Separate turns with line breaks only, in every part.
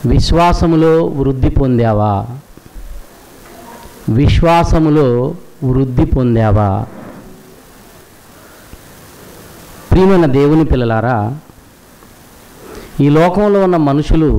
విశ్వాసములో వృద్ధి పొందావా విశ్వాసములో వృద్ధి పొందావా ప్రియమైన దేవుని పిల్లలారా ఈ లోకంలో ఉన్న మనుషులు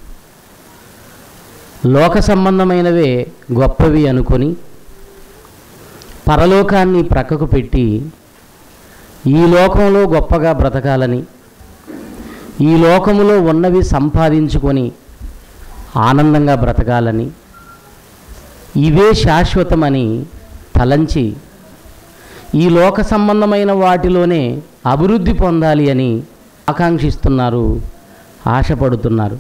లోక సంబంధమైనవే గొప్పవి అనుకొని పరలోకాన్ని ప్రక్కకు పెట్టి ఈ లోకంలో గొప్పగా బ్రతకాలని ఈ లోకములో ఉన్నవి సంపాదించుకొని ఆనందంగా బ్రతకాలని ఇవే శాశ్వతమని తలంచి ఈ లోక సంబంధమైన వాటిలోనే అభివృద్ధి పొందాలి అని ఆకాంక్షిస్తున్నారు ఆశపడుతున్నారు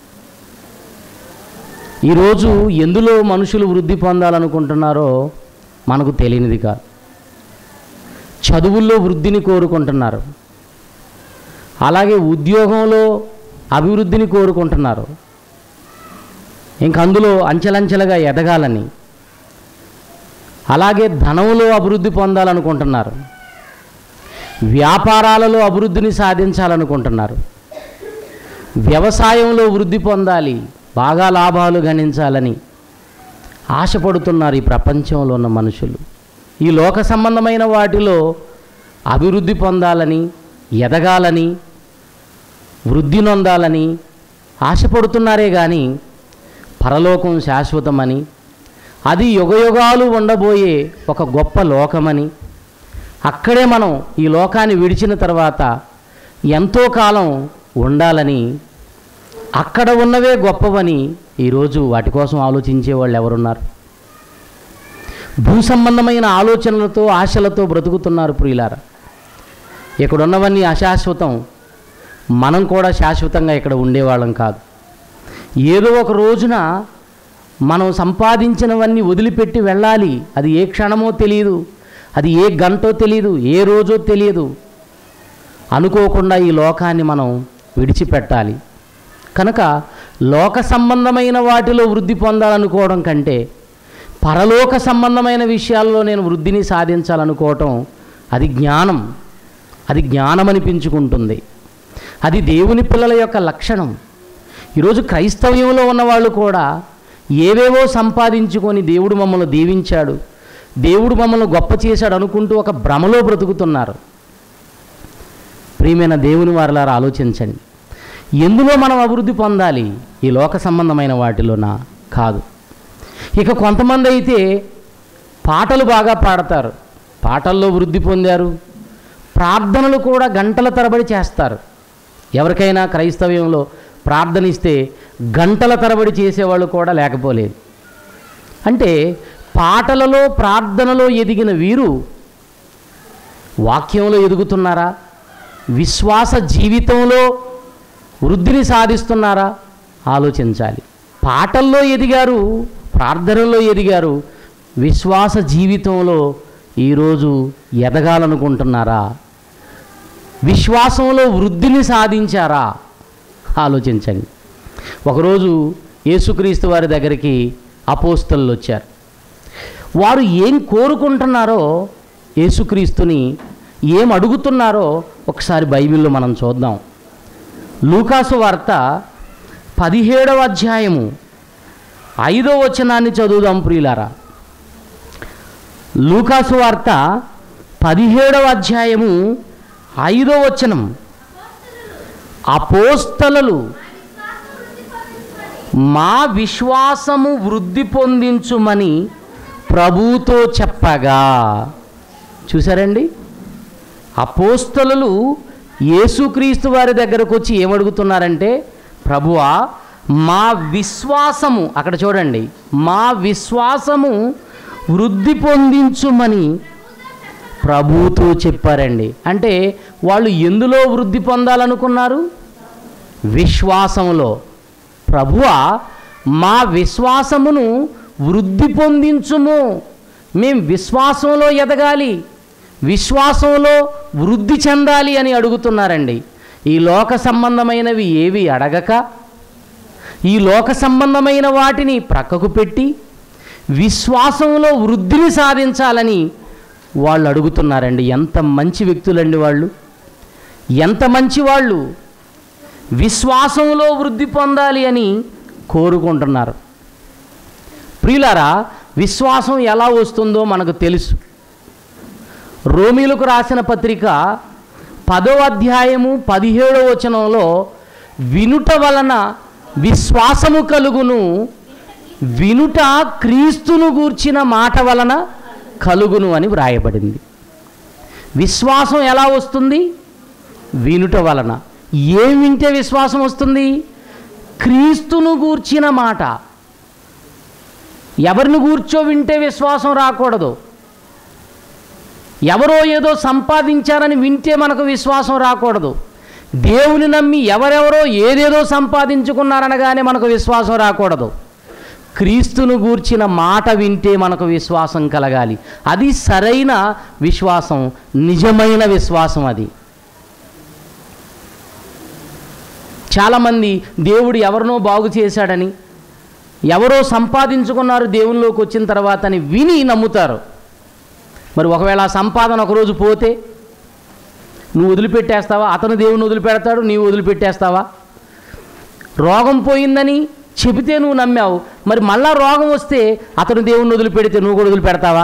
ఈరోజు ఎందులో మనుషులు వృద్ధి పొందాలనుకుంటున్నారో మనకు తెలియనిది కాదు చదువుల్లో వృద్ధిని కోరుకుంటున్నారు అలాగే ఉద్యోగంలో అభివృద్ధిని కోరుకుంటున్నారు ఇంక అందులో అంచెలంచెలుగా ఎదగాలని అలాగే ధనంలో అభివృద్ధి పొందాలనుకుంటున్నారు వ్యాపారాలలో అభివృద్ధిని సాధించాలనుకుంటున్నారు వ్యవసాయంలో వృద్ధి పొందాలి బాగా లాభాలు గణించాలని ఆశపడుతున్నారు ఈ ప్రపంచంలో ఉన్న మనుషులు ఈ లోక సంబంధమైన వాటిలో అభివృద్ధి పొందాలని ఎదగాలని వృద్ధి నొందాలని ఆశపడుతున్నారే కానీ పరలోకం శాశ్వతమని అది యుగయుగాలు ఉండబోయే ఒక గొప్ప లోకమని అక్కడే మనం ఈ లోకాన్ని విడిచిన తర్వాత ఎంతో కాలం ఉండాలని అక్కడ ఉన్నవే గొప్పవని ఈరోజు వాటి కోసం ఆలోచించే వాళ్ళు ఎవరున్నారు భూ సంబంధమైన ఆలోచనలతో ఆశలతో బ్రతుకుతున్నారు ప్రియులారా ఇక్కడ ఉన్నవన్నీ అశాశ్వతం మనం కూడా శాశ్వతంగా ఇక్కడ ఉండేవాళ్ళం కాదు ఏదో ఒక రోజున మనం సంపాదించినవన్నీ వదిలిపెట్టి వెళ్ళాలి అది ఏ క్షణమో తెలియదు అది ఏ గంటో తెలియదు ఏ రోజో తెలియదు అనుకోకుండా ఈ లోకాన్ని మనం విడిచిపెట్టాలి కనుక లోక సంబంధమైన వాటిలో వృద్ధి పొందాలనుకోవడం కంటే పరలోక సంబంధమైన విషయాల్లో నేను వృద్ధిని సాధించాలనుకోవటం అది జ్ఞానం అది జ్ఞానం అనిపించుకుంటుంది అది దేవుని పిల్లల యొక్క లక్షణం ఈరోజు క్రైస్తవ్యంలో ఉన్నవాళ్ళు కూడా ఏవేవో సంపాదించుకొని దేవుడు మమ్మల్ని దీవించాడు దేవుడు మమ్మల్ని గొప్ప చేశాడు అనుకుంటూ ఒక భ్రమలో బ్రతుకుతున్నారు ప్రియమైన దేవుని వారిలారా ఆలోచించండి ఎందులో మనం అభివృద్ధి పొందాలి ఈ లోక సంబంధమైన వాటిలోనా కాదు ఇక కొంతమంది అయితే పాటలు బాగా పాడతారు పాటల్లో వృద్ధి పొందారు ప్రార్థనలు కూడా గంటల తరబడి చేస్తారు ఎవరికైనా క్రైస్తవ్యంలో ప్రార్థనిస్తే గంటల తరబడి చేసేవాళ్ళు కూడా లేకపోలేదు అంటే పాటలలో ప్రార్థనలో ఎదిగిన వీరు వాక్యంలో ఎదుగుతున్నారా విశ్వాస జీవితంలో వృద్ధిని సాధిస్తున్నారా ఆలోచించాలి పాటల్లో ఎదిగారు ప్రార్థనలో ఎదిగారు విశ్వాస జీవితంలో ఈరోజు ఎదగాలనుకుంటున్నారా విశ్వాసంలో వృద్ధిని సాధించారా ఆలోచించండి ఒకరోజు యేసుక్రీస్తు వారి దగ్గరికి అపోస్తలు వచ్చారు వారు ఏం కోరుకుంటున్నారో యేసుక్రీస్తుని ఏం అడుగుతున్నారో ఒకసారి బైబిల్లో మనం చూద్దాం లూకాసు వార్త పదిహేడవ అధ్యాయము ఐదో వచనాన్ని చదువుదాం ప్రియులారా లూకాసు వార్త పదిహేడవ అధ్యాయము ఐదో వచనం అపోస్తలలు మా విశ్వాసము వృద్ధి పొందించుమని ప్రభువుతో చెప్పగా చూసారండి అపోస్తలు యేసుక్రీస్తు వారి దగ్గరకు వచ్చి ఏమడుగుతున్నారంటే ప్రభువా మా విశ్వాసము అక్కడ చూడండి మా విశ్వాసము వృద్ధి పొందించుమని ప్రభువుతో చెప్పారండి అంటే వాళ్ళు ఎందులో వృద్ధి పొందాలనుకున్నారు విశ్వాసంలో ప్రభువా మా విశ్వాసమును వృద్ధి పొందించుము మేం విశ్వాసంలో ఎదగాలి విశ్వాసంలో వృద్ధి చెందాలి అని అడుగుతున్నారండి ఈ లోక సంబంధమైనవి ఏవి అడగక ఈ లోక సంబంధమైన వాటిని ప్రక్కకు పెట్టి విశ్వాసంలో వృద్ధిని సాధించాలని వాళ్ళు అడుగుతున్నారండి ఎంత మంచి వ్యక్తులండి వాళ్ళు ఎంత మంచి వాళ్ళు విశ్వాసంలో వృద్ధి పొందాలి అని కోరుకుంటున్నారు ప్రియులారా విశ్వాసం ఎలా వస్తుందో మనకు తెలుసు రోమిలకు రాసిన పత్రిక పదో అధ్యాయము పదిహేడో వచనంలో వినుట వలన విశ్వాసము కలుగును వినుట క్రీస్తును గూర్చిన మాట వలన కలుగును అని వ్రాయబడింది విశ్వాసం ఎలా వస్తుంది వినుట వలన ఏం వింటే విశ్వాసం వస్తుంది క్రీస్తును గూర్చిన మాట ఎవరిని కూర్చో వింటే విశ్వాసం రాకూడదు ఎవరో ఏదో సంపాదించారని వింటే మనకు విశ్వాసం రాకూడదు దేవుని నమ్మి ఎవరెవరో ఏదేదో సంపాదించుకున్నారనగానే మనకు విశ్వాసం రాకూడదు క్రీస్తును గూర్చిన మాట వింటే మనకు విశ్వాసం కలగాలి అది సరైన విశ్వాసం నిజమైన విశ్వాసం అది చాలామంది దేవుడు ఎవరినో బాగు చేశాడని ఎవరో సంపాదించుకున్నారు దేవునిలోకి వచ్చిన తర్వాత అని విని నమ్ముతారు మరి ఒకవేళ ఆ సంపాదన ఒకరోజు పోతే నువ్వు వదిలిపెట్టేస్తావా అతను దేవుని వదిలిపెడతాడు నీవు వదిలిపెట్టేస్తావా రోగం పోయిందని చెబితే నువ్వు నమ్మావు మరి మళ్ళా రోగం వస్తే అతను దేవుణ్ణి వదిలిపెడితే నువ్వు కూడా వదిలిపెడతావా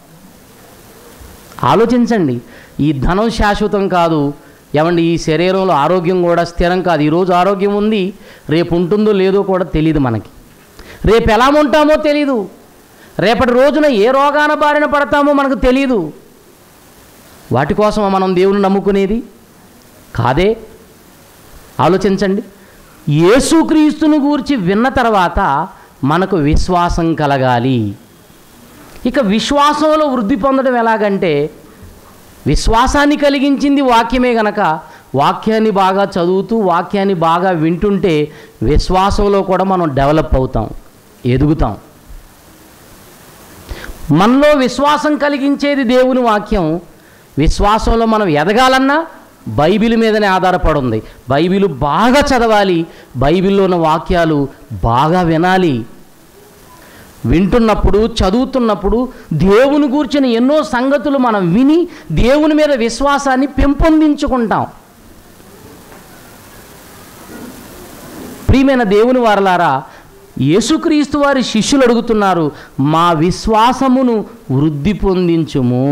ఆలోచించండి ఈ ధనం శాశ్వతం కాదు ఏమండి ఈ శరీరంలో ఆరోగ్యం కూడా స్థిరం కాదు ఈరోజు ఆరోగ్యం ఉంది రేపు ఉంటుందో లేదో కూడా తెలియదు మనకి రేపు ఎలా ఉంటామో తెలీదు రేపటి రోజున ఏ రోగాన బారిన పడతామో మనకు తెలియదు వాటి కోసం మనం దేవుని నమ్ముకునేది కాదే ఆలోచించండి యేసుక్రీస్తును గూర్చి విన్న తర్వాత మనకు విశ్వాసం కలగాలి ఇక విశ్వాసంలో వృద్ధి పొందడం ఎలాగంటే విశ్వాసాన్ని కలిగించింది వాక్యమే గనక వాక్యాన్ని బాగా చదువుతూ వాక్యాన్ని బాగా వింటుంటే విశ్వాసంలో కూడా మనం డెవలప్ అవుతాం ఎదుగుతాం మనలో విశ్వాసం కలిగించేది దేవుని వాక్యం విశ్వాసంలో మనం ఎదగాలన్నా బైబిల్ మీదనే ఆధారపడి ఉంది బైబిల్ బాగా చదవాలి బైబిల్లో ఉన్న వాక్యాలు బాగా వినాలి వింటున్నప్పుడు చదువుతున్నప్పుడు దేవుని గూర్చిన ఎన్నో సంగతులు మనం విని దేవుని మీద విశ్వాసాన్ని పెంపొందించుకుంటాం ప్రియమైన దేవుని వారలారా యేసుక్రీస్తు వారి శిష్యులు అడుగుతున్నారు మా విశ్వాసమును వృద్ధి పొందించుము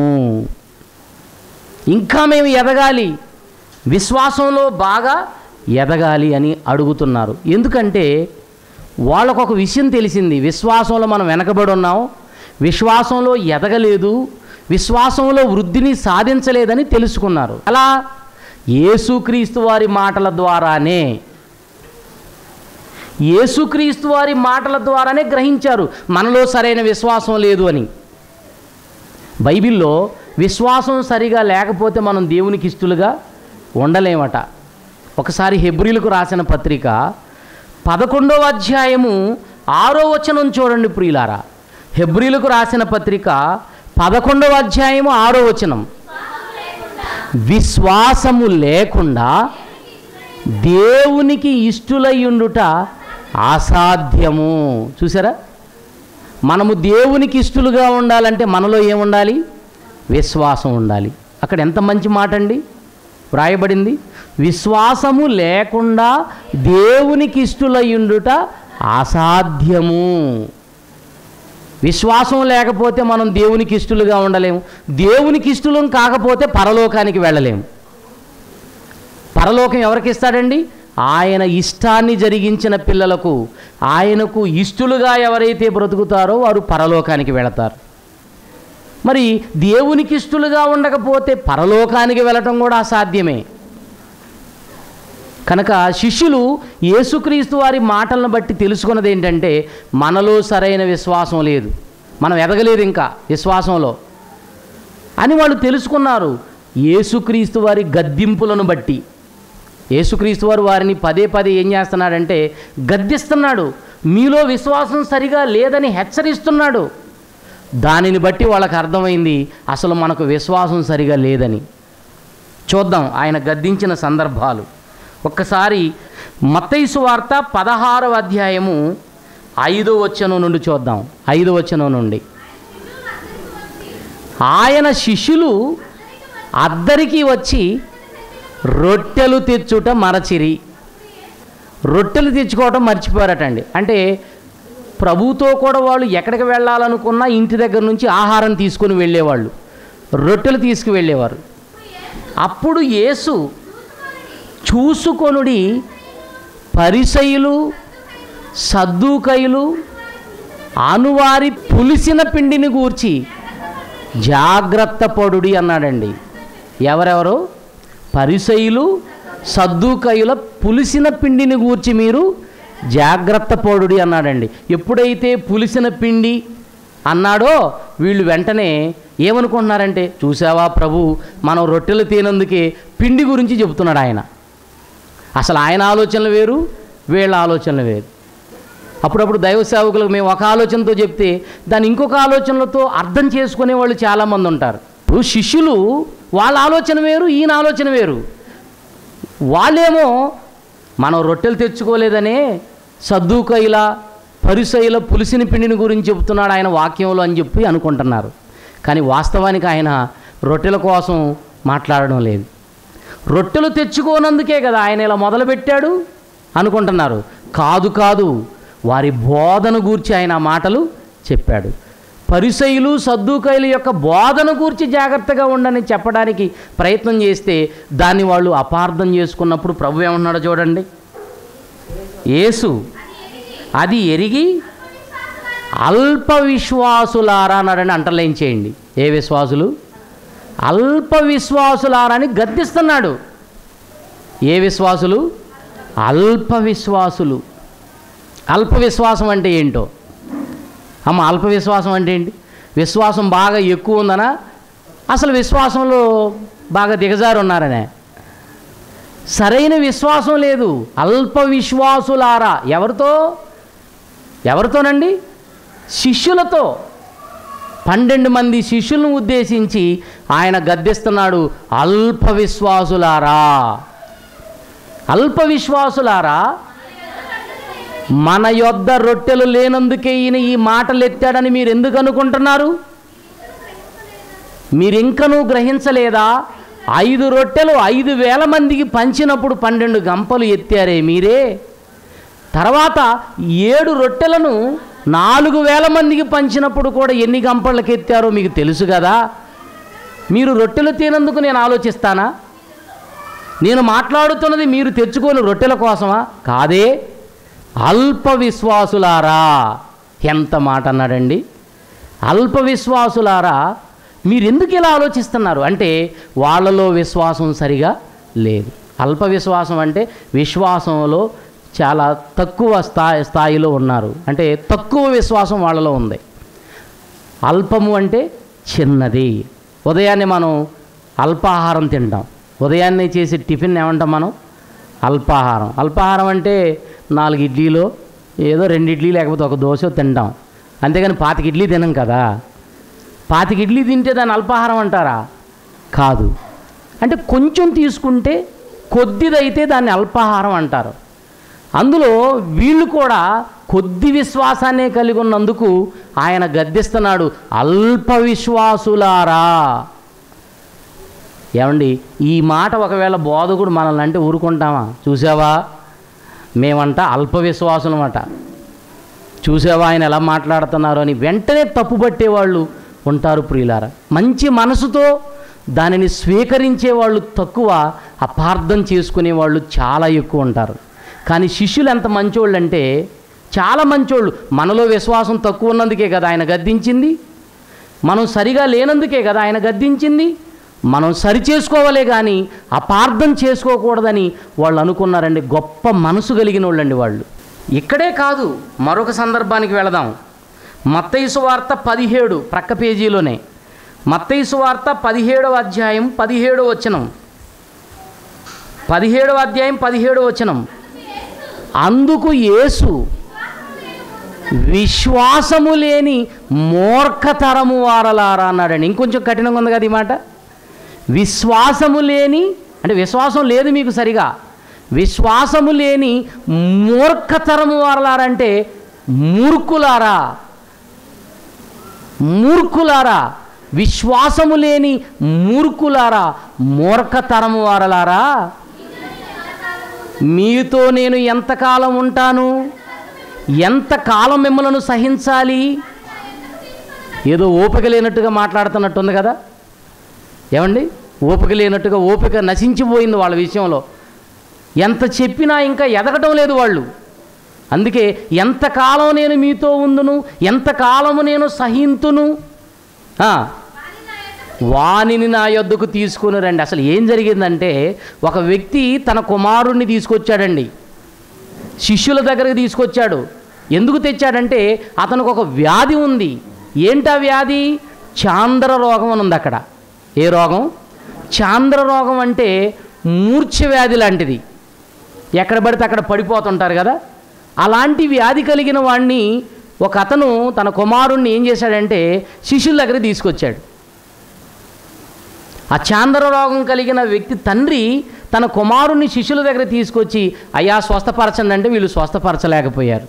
ఇంకా మేము ఎదగాలి విశ్వాసంలో బాగా ఎదగాలి అని అడుగుతున్నారు ఎందుకంటే వాళ్ళకు ఒక విషయం తెలిసింది విశ్వాసంలో మనం వెనకబడి ఉన్నాం విశ్వాసంలో ఎదగలేదు విశ్వాసంలో వృద్ధిని సాధించలేదని తెలుసుకున్నారు అలా యేసుక్రీస్తు వారి మాటల ద్వారానే యేసుక్రీస్తు వారి మాటల ద్వారానే గ్రహించారు మనలో సరైన విశ్వాసం లేదు అని బైబిల్లో విశ్వాసం సరిగా లేకపోతే మనం దేవునికి ఇష్టలుగా ఉండలేమట ఒకసారి హెబ్రిలకు రాసిన పత్రిక పదకొండవ అధ్యాయము ఆరో వచనం చూడండి ప్రియులారా హెబ్రిలకు రాసిన పత్రిక పదకొండవ అధ్యాయము ఆరో వచనం విశ్వాసము లేకుండా దేవునికి ఇష్టులయ్యుండుట అసాధ్యము చూసారా మనము దేవునికి ఇష్టలుగా ఉండాలంటే మనలో ఏముండాలి విశ్వాసం ఉండాలి అక్కడ ఎంత మంచి మాట అండి వ్రాయబడింది విశ్వాసము లేకుండా దేవునికి ఇష్టలయ్యుండుట అసాధ్యము విశ్వాసం లేకపోతే మనం దేవునికి ఇష్టలుగా ఉండలేము దేవునికి ఇష్టలం కాకపోతే పరలోకానికి వెళ్ళలేము పరలోకం ఎవరికి ఇస్తాడండి ఆయన ఇష్టాన్ని జరిగించిన పిల్లలకు ఆయనకు ఇష్టలుగా ఎవరైతే బ్రతుకుతారో వారు పరలోకానికి వెళతారు మరి దేవునికి ఇష్టలుగా ఉండకపోతే పరలోకానికి వెళ్ళటం కూడా అసాధ్యమే కనుక శిష్యులు యేసుక్రీస్తు వారి మాటలను బట్టి తెలుసుకున్నది ఏంటంటే మనలో సరైన విశ్వాసం లేదు మనం ఎదగలేదు ఇంకా విశ్వాసంలో అని వాళ్ళు తెలుసుకున్నారు యేసుక్రీస్తు వారి గద్దింపులను బట్టి యేసుక్రీస్తు వారు వారిని పదే పదే ఏం చేస్తున్నాడంటే గద్దిస్తున్నాడు మీలో విశ్వాసం సరిగా లేదని హెచ్చరిస్తున్నాడు దానిని బట్టి వాళ్ళకి అర్థమైంది అసలు మనకు విశ్వాసం సరిగా లేదని చూద్దాం ఆయన గద్దించిన సందర్భాలు ఒక్కసారి మత్తైసు వార్త పదహారవ అధ్యాయము ఐదో వచనం నుండి చూద్దాం ఐదో వచనం నుండి ఆయన శిష్యులు అద్దరికి వచ్చి రొట్టెలు తెచ్చుట మరచిరి రొట్టెలు తెచ్చుకోవటం మర్చిపోయారటండి అంటే ప్రభుతో కూడా వాళ్ళు ఎక్కడికి వెళ్ళాలనుకున్నా ఇంటి దగ్గర నుంచి ఆహారం తీసుకొని వెళ్ళేవాళ్ళు రొట్టెలు తీసుకువెళ్ళేవారు అప్పుడు యేసు చూసుకొనుడి పరిసయులు సద్దుకయులు అనువారి పులిసిన పిండిని గూర్చి జాగ్రత్త పడుడి అన్నాడండి ఎవరెవరు పరిసయులు సద్దుకయుల పులిసిన పిండిని గూర్చి మీరు జాగ్రత్త పడుడి అన్నాడండి ఎప్పుడైతే పులిసిన పిండి అన్నాడో వీళ్ళు వెంటనే ఏమనుకుంటున్నారంటే చూసావా ప్రభు మనం రొట్టెలు తినందుకే పిండి గురించి చెబుతున్నాడు ఆయన అసలు ఆయన ఆలోచనలు వేరు వీళ్ళ ఆలోచనలు వేరు అప్పుడప్పుడు దైవ సేవకులకు మేము ఒక ఆలోచనతో చెప్తే దాన్ని ఇంకొక ఆలోచనలతో అర్థం చేసుకునే వాళ్ళు చాలామంది ఉంటారు ఇప్పుడు శిష్యులు వాళ్ళ ఆలోచన వేరు ఈయన ఆలోచన వేరు వాళ్ళేమో మనం రొట్టెలు తెచ్చుకోలేదనే సద్దుకైల పరిసైల పులిసిన పిండిని గురించి చెబుతున్నాడు ఆయన వాక్యంలో అని చెప్పి అనుకుంటున్నారు కానీ వాస్తవానికి ఆయన రొట్టెల కోసం మాట్లాడడం లేదు రొట్టెలు తెచ్చుకోనందుకే కదా ఆయన ఇలా మొదలుపెట్టాడు అనుకుంటున్నారు కాదు కాదు వారి బోధన గూర్చి ఆయన ఆ మాటలు చెప్పాడు పరిసయులు సద్దుకైల యొక్క బోధన గూర్చి జాగ్రత్తగా ఉండని చెప్పడానికి ప్రయత్నం చేస్తే దాన్ని వాళ్ళు అపార్థం చేసుకున్నప్పుడు ప్రభు ఏమన్నాడో చూడండి యేసు అది ఎరిగి అల్ప విశ్వాసులారా అన్నాడని అంటర్లైన్ చేయండి ఏ విశ్వాసులు అల్ప విశ్వాసులారా అని గద్దిస్తున్నాడు ఏ విశ్వాసులు అల్ప విశ్వాసులు అల్ప విశ్వాసం అంటే ఏంటో అమ్మ అల్ప విశ్వాసం అంటే ఏంటి విశ్వాసం బాగా ఎక్కువ ఉందనా అసలు విశ్వాసంలో బాగా దిగజారు ఉన్నారనే సరైన విశ్వాసం లేదు అల్ప విశ్వాసులారా ఎవరితో ఎవరితోనండి శిష్యులతో పన్నెండు మంది శిష్యులను ఉద్దేశించి ఆయన గద్దిస్తున్నాడు అల్ప విశ్వాసులారా అల్ప విశ్వాసులారా మన యొద్ద రొట్టెలు లేనందుకే ఈయన ఈ మాటలు ఎత్తాడని మీరు ఎందుకు అనుకుంటున్నారు మీరింకనూ గ్రహించలేదా ఐదు రొట్టెలు ఐదు వేల మందికి పంచినప్పుడు పన్నెండు గంపలు ఎత్తారే మీరే తర్వాత ఏడు రొట్టెలను నాలుగు వేల మందికి పంచినప్పుడు కూడా ఎన్ని గంపలకు ఎత్తారో మీకు తెలుసు కదా మీరు రొట్టెలు తినందుకు నేను ఆలోచిస్తానా నేను మాట్లాడుతున్నది మీరు తెచ్చుకోని రొట్టెల కోసమా కాదే అల్ప విశ్వాసులారా ఎంత మాట అన్నాడండి అల్ప విశ్వాసులారా మీరు ఎందుకు ఇలా ఆలోచిస్తున్నారు అంటే వాళ్ళలో విశ్వాసం సరిగా లేదు అల్ప విశ్వాసం అంటే విశ్వాసంలో చాలా తక్కువ స్థాయి స్థాయిలో ఉన్నారు అంటే తక్కువ విశ్వాసం వాళ్ళలో ఉంది అల్పము అంటే చిన్నది ఉదయాన్నే మనం అల్పాహారం తింటాం ఉదయాన్నే చేసే టిఫిన్ ఏమంటాం మనం అల్పాహారం అల్పాహారం అంటే నాలుగు ఇడ్లీలో ఏదో రెండు ఇడ్లీ లేకపోతే ఒక దోశ తింటాం అంతేగాని పాతిక ఇడ్లీ తినం కదా పాతిక ఇడ్లీ తింటే దాన్ని అల్పాహారం అంటారా కాదు అంటే కొంచెం తీసుకుంటే కొద్దిదైతే దాన్ని అల్పాహారం అంటారు అందులో వీళ్ళు కూడా కొద్ది విశ్వాసాన్నే కలిగి ఉన్నందుకు ఆయన గద్దిస్తున్నాడు అల్ప విశ్వాసులారా ఏమండి ఈ మాట ఒకవేళ బోధకుడు మనల్ని అంటే ఊరుకుంటామా చూసావా మేమంట అల్ప విశ్వాసులమాట చూసావా ఆయన ఎలా మాట్లాడుతున్నారు అని వెంటనే తప్పుపట్టేవాళ్ళు ఉంటారు ప్రియులారా మంచి మనసుతో దానిని స్వీకరించే వాళ్ళు తక్కువ అపార్థం చేసుకునే వాళ్ళు చాలా ఎక్కువ ఉంటారు కానీ శిష్యులు ఎంత మంచోళ్ళు అంటే చాలా మంచోళ్ళు మనలో విశ్వాసం తక్కువ ఉన్నందుకే కదా ఆయన గద్దించింది మనం సరిగా లేనందుకే కదా ఆయన గద్దించింది మనం సరి చేసుకోవాలే కానీ అపార్థం చేసుకోకూడదని వాళ్ళు అనుకున్నారండి గొప్ప మనసు కలిగిన వాళ్ళండి వాళ్ళు ఇక్కడే కాదు మరొక సందర్భానికి వెళదాం మత్తయిసు వార్త పదిహేడు ప్రక్క పేజీలోనే మత్తయిసు వార్త పదిహేడవ అధ్యాయం పదిహేడవ వచనం పదిహేడవ అధ్యాయం పదిహేడవ వచనం అందుకు యేసు విశ్వాసము లేని మూర్ఖతరము వారలారా అన్నాడండి ఇంకొంచెం కఠినంగా ఉంది కదా ఈ మాట విశ్వాసము లేని అంటే విశ్వాసం లేదు మీకు సరిగా విశ్వాసము లేని మూర్ఖతరము వారలారంటే మూర్ఖులారా మూర్ఖులారా విశ్వాసము లేని మూర్ఖులారా మూర్ఖతరము వారలారా మీతో నేను ఎంతకాలం ఉంటాను ఎంతకాలం మిమ్మల్ని సహించాలి ఏదో ఓపిక లేనట్టుగా మాట్లాడుతున్నట్టుంది కదా ఏమండి ఓపిక లేనట్టుగా ఓపిక నశించిపోయింది వాళ్ళ విషయంలో ఎంత చెప్పినా ఇంకా ఎదగటం లేదు వాళ్ళు అందుకే ఎంతకాలం నేను మీతో ఉందును ఎంతకాలము నేను సహింతును ఆ, వానిని నా యొద్దకు తీసుకుని రండి అసలు ఏం జరిగిందంటే ఒక వ్యక్తి తన కుమారుణ్ణి తీసుకొచ్చాడండి శిష్యుల దగ్గరికి తీసుకొచ్చాడు ఎందుకు తెచ్చాడంటే అతనికి ఒక వ్యాధి ఉంది ఏంటా వ్యాధి చాంద్ర రోగం అని ఉంది అక్కడ ఏ రోగం చాంద్ర రోగం అంటే మూర్ఛ వ్యాధి లాంటిది ఎక్కడ పడితే అక్కడ పడిపోతుంటారు కదా అలాంటి వ్యాధి కలిగిన వాడిని ఒక అతను తన కుమారుణ్ణి ఏం చేశాడంటే శిష్యుల దగ్గర తీసుకొచ్చాడు ఆ చాంద్ర రోగం కలిగిన వ్యక్తి తండ్రి తన కుమారుణ్ణి శిష్యుల దగ్గర తీసుకొచ్చి అయ్యా స్వస్థపరచండి అంటే వీళ్ళు స్వస్థపరచలేకపోయారు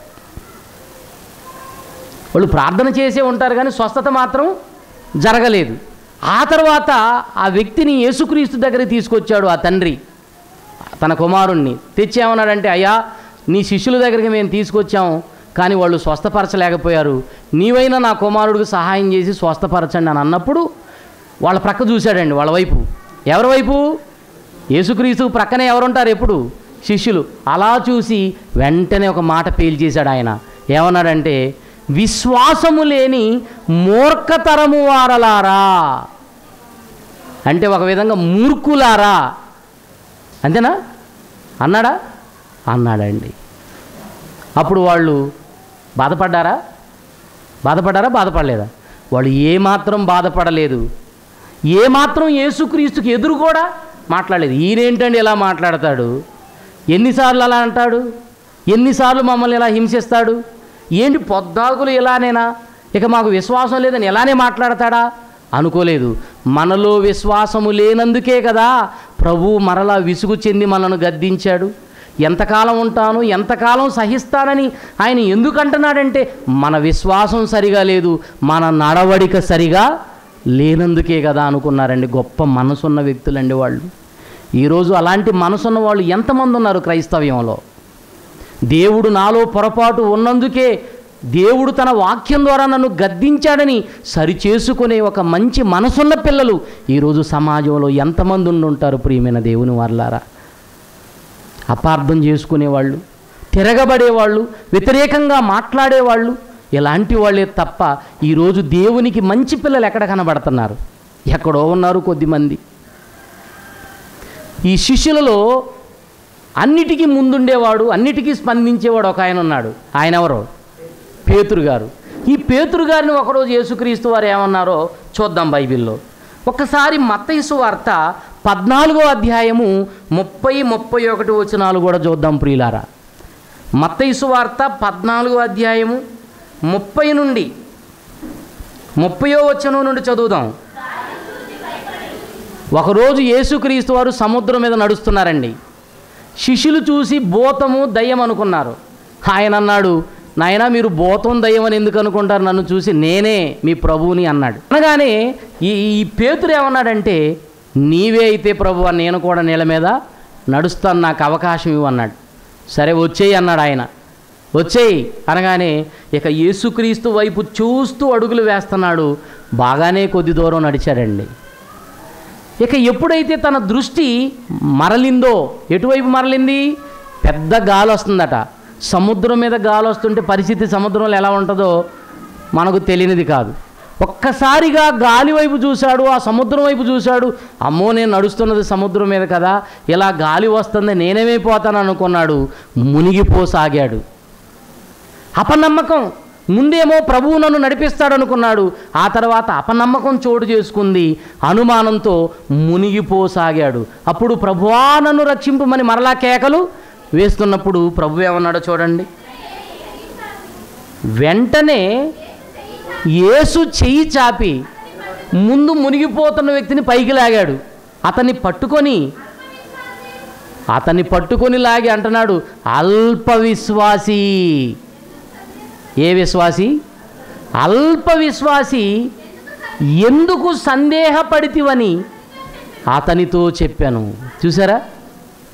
వాళ్ళు ప్రార్థన చేసే ఉంటారు కానీ స్వస్థత మాత్రం జరగలేదు ఆ తర్వాత ఆ వ్యక్తిని యేసుక్రీస్తు దగ్గర తీసుకొచ్చాడు ఆ తండ్రి తన కుమారుణ్ణి తెచ్చేమన్నాడంటే అయ్యా నీ శిష్యుల దగ్గరికి మేము తీసుకొచ్చాము కానీ వాళ్ళు స్వస్థపరచలేకపోయారు నీవైనా నా కుమారుడికి సహాయం చేసి స్వస్థపరచండి అని అన్నప్పుడు వాళ్ళ ప్రక్క చూశాడండి వాళ్ళ వైపు ఎవరి వైపు యేసుక్రీస్తు ప్రక్కనే ఎవరుంటారు ఎప్పుడు శిష్యులు అలా చూసి వెంటనే ఒక మాట పేల్చేశాడు ఆయన ఏమన్నాడంటే విశ్వాసము లేని మూర్ఖతరము వారలారా అంటే ఒక విధంగా మూర్ఖులారా అంతేనా అన్నాడా అన్నాడండి అప్పుడు వాళ్ళు బాధపడ్డారా బాధపడ్డారా బాధపడలేదా వాళ్ళు ఏమాత్రం బాధపడలేదు ఏమాత్రం యేసుక్రీస్తుకి ఎదురు కూడా మాట్లాడలేదు ఈయనేంటండి ఇలా మాట్లాడతాడు ఎన్నిసార్లు అలా అంటాడు ఎన్నిసార్లు మమ్మల్ని ఇలా హింసిస్తాడు ఏంటి పొద్దాకులు ఇలానేనా ఇక మాకు విశ్వాసం లేదని ఎలానే మాట్లాడతాడా అనుకోలేదు మనలో విశ్వాసము లేనందుకే కదా ప్రభు మరలా విసుగు చెంది మనను గద్దించాడు ఎంతకాలం ఉంటాను ఎంతకాలం సహిస్తానని ఆయన ఎందుకు అంటున్నాడంటే మన విశ్వాసం సరిగా లేదు మన నడవడిక సరిగా లేనందుకే కదా అనుకున్నారండి గొప్ప మనసున్న వ్యక్తులండి వాళ్ళు ఈరోజు అలాంటి మనసున్న వాళ్ళు ఎంతమంది ఉన్నారు క్రైస్తవ్యంలో దేవుడు నాలో పొరపాటు ఉన్నందుకే దేవుడు తన వాక్యం ద్వారా నన్ను గద్దించాడని సరిచేసుకునే ఒక మంచి మనసున్న పిల్లలు ఈరోజు సమాజంలో ఎంతమంది ఉండి ఉంటారు ప్రియమైన దేవుని వర్లారా అపార్థం చేసుకునేవాళ్ళు తిరగబడేవాళ్ళు వ్యతిరేకంగా మాట్లాడేవాళ్ళు ఇలాంటి వాళ్ళే తప్ప ఈరోజు దేవునికి మంచి పిల్లలు ఎక్కడ కనబడుతున్నారు ఎక్కడో ఉన్నారు కొద్దిమంది ఈ శిష్యులలో అన్నిటికీ ముందుండేవాడు అన్నిటికీ స్పందించేవాడు ఒక ఆయన ఉన్నాడు ఆయన ఎవరు పేతురు గారు ఈ పేతురు గారిని ఒకరోజు యేసుక్రీస్తు వారు ఏమన్నారో చూద్దాం బైబిల్లో ఒక్కసారి మత్తయిసు వార్త పద్నాలుగో అధ్యాయము ముప్పై ముప్పై ఒకటి వచనాలు కూడా చూద్దాం ప్రియులారా మత్తయిసు వార్త పద్నాలుగో అధ్యాయము ముప్పై నుండి ముప్పయో వచనం నుండి చదువుదాం ఒకరోజు యేసుక్రీస్తు వారు సముద్రం మీద నడుస్తున్నారండి శిష్యులు చూసి భూతము దయ్యం అనుకున్నారు ఆయన అన్నాడు నాయనా మీరు భూతం దయ్యం అని ఎందుకు అనుకుంటారు నన్ను చూసి నేనే మీ ప్రభువుని అన్నాడు అనగానే ఈ ఈ పేతురు ఏమన్నాడంటే నీవే అయితే ప్రభు నేను కూడా నీళ్ళ మీద నడుస్తాను నాకు అవకాశం ఇవ్వు అన్నాడు సరే వచ్చేయి అన్నాడు ఆయన వచ్చేయి అనగానే ఇక యేసుక్రీస్తు వైపు చూస్తూ అడుగులు వేస్తున్నాడు బాగానే కొద్ది దూరం నడిచాడండి ఇక ఎప్పుడైతే తన దృష్టి మరలిందో ఎటువైపు మరలింది పెద్ద గాలి వస్తుందట సముద్రం మీద గాలి వస్తుంటే పరిస్థితి సముద్రంలో ఎలా ఉంటుందో మనకు తెలియనిది కాదు ఒక్కసారిగా గాలి వైపు చూశాడు ఆ సముద్రం వైపు చూశాడు అమ్మో నేను నడుస్తున్నది సముద్రం మీద కదా ఇలా గాలి వస్తుంది నేనేమైపోతాను అనుకున్నాడు మునిగిపోసాగాడు అపనమ్మకం ముందేమో ప్రభువు నన్ను నడిపిస్తాడు అనుకున్నాడు ఆ తర్వాత అపనమ్మకం చోటు చేసుకుంది అనుమానంతో మునిగిపోసాగాడు అప్పుడు ప్రభువా నన్ను రక్షింపమని మరలా కేకలు వేస్తున్నప్పుడు ప్రభు ఏమన్నాడో చూడండి వెంటనే యేసు చెయ్యి చాపి ముందు మునిగిపోతున్న వ్యక్తిని పైకి లాగాడు అతన్ని పట్టుకొని అతన్ని పట్టుకొని లాగి అంటున్నాడు అల్ప విశ్వాసి ఏ విశ్వాసి అల్ప విశ్వాసి ఎందుకు సందేహపడితివని అతనితో చెప్పాను చూసారా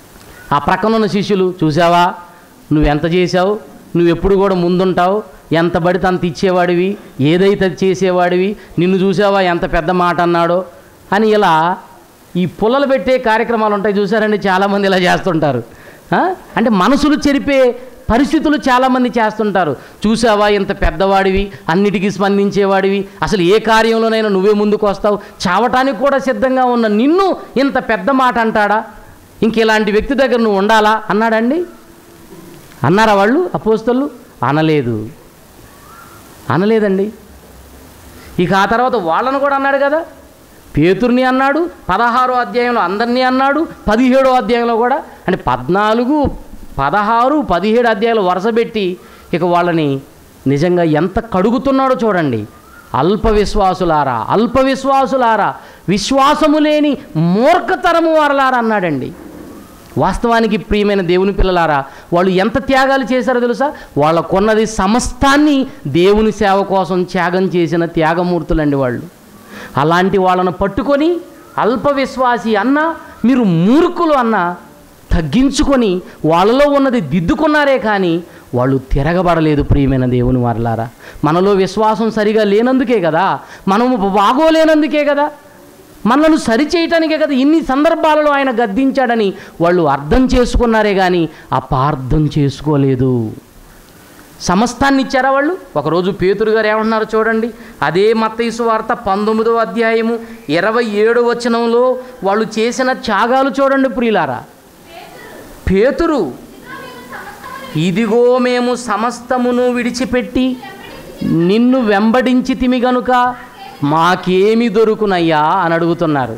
ఆ ప్రక్కన ఉన్న శిష్యులు చూసావా నువ్వెంత చేశావు నువ్వు ఎప్పుడు కూడా ముందుంటావు ఎంత పడితే అంత ఇచ్చేవాడివి ఏదైతే అది చేసేవాడివి నిన్ను చూసావా ఎంత పెద్ద మాట అన్నాడో అని ఇలా ఈ పుల్లలు పెట్టే కార్యక్రమాలు ఉంటాయి చూసారండి చాలామంది ఇలా చేస్తుంటారు ఆ? అంటే మనసులు చెరిపే పరిస్థితులు చాలామంది చేస్తుంటారు చూసావా ఇంత పెద్దవాడివి అన్నిటికీ స్పందించేవాడివి అసలు ఏ కార్యంలోనైనా నువ్వే ముందుకు వస్తావు చావటానికి కూడా సిద్ధంగా ఉన్న నిన్ను ఇంత పెద్ద మాట అంటాడా ఇంక ఇలాంటి వ్యక్తి దగ్గర నువ్వు ఉండాలా అన్నాడండి అన్నారా వాళ్ళు అపోస్తలు అనలేదు అనలేదండి ఇక ఆ తర్వాత వాళ్ళను కూడా అన్నాడు కదా పేతుర్ని అన్నాడు పదహారో అధ్యాయంలో అందరినీ అన్నాడు పదిహేడో అధ్యాయంలో కూడా అంటే పద్నాలుగు పదహారు పదిహేడు అధ్యాయాలు వరుసపెట్టి ఇక వాళ్ళని నిజంగా ఎంత కడుగుతున్నాడో చూడండి అల్ప విశ్వాసులారా అల్ప విశ్వాసులారా విశ్వాసము లేని మూర్ఖతరము వారలారా అన్నాడండి వాస్తవానికి ప్రియమైన దేవుని పిల్లలారా వాళ్ళు ఎంత త్యాగాలు చేశారో తెలుసా వాళ్ళకున్నది సమస్తాన్ని దేవుని సేవ కోసం త్యాగం చేసిన త్యాగమూర్తులండి వాళ్ళు అలాంటి వాళ్ళను పట్టుకొని అల్ప విశ్వాసి అన్న మీరు మూర్ఖులు అన్న తగ్గించుకొని వాళ్ళలో ఉన్నది దిద్దుకున్నారే కానీ వాళ్ళు తిరగబడలేదు ప్రియమైన దేవుని వారలారా మనలో విశ్వాసం సరిగా లేనందుకే కదా మనము బాగోలేనందుకే కదా మనల్ని సరిచేయటానికే కదా ఇన్ని సందర్భాలలో ఆయన గద్దించాడని వాళ్ళు అర్థం చేసుకున్నారే కానీ అపార్థం చేసుకోలేదు సమస్తాన్ని ఇచ్చారా వాళ్ళు ఒకరోజు పేతురు గారు ఏమంటున్నారో చూడండి అదే మత్తయిసు వార్త పంతొమ్మిదవ అధ్యాయము ఇరవై ఏడు వచనంలో వాళ్ళు చేసిన త్యాగాలు చూడండి ప్రియులారా పేతురు ఇదిగో మేము సమస్తమును విడిచిపెట్టి నిన్ను వెంబడించి తిమి గనుక మాకేమి దొరుకునయ్యా అని అడుగుతున్నారు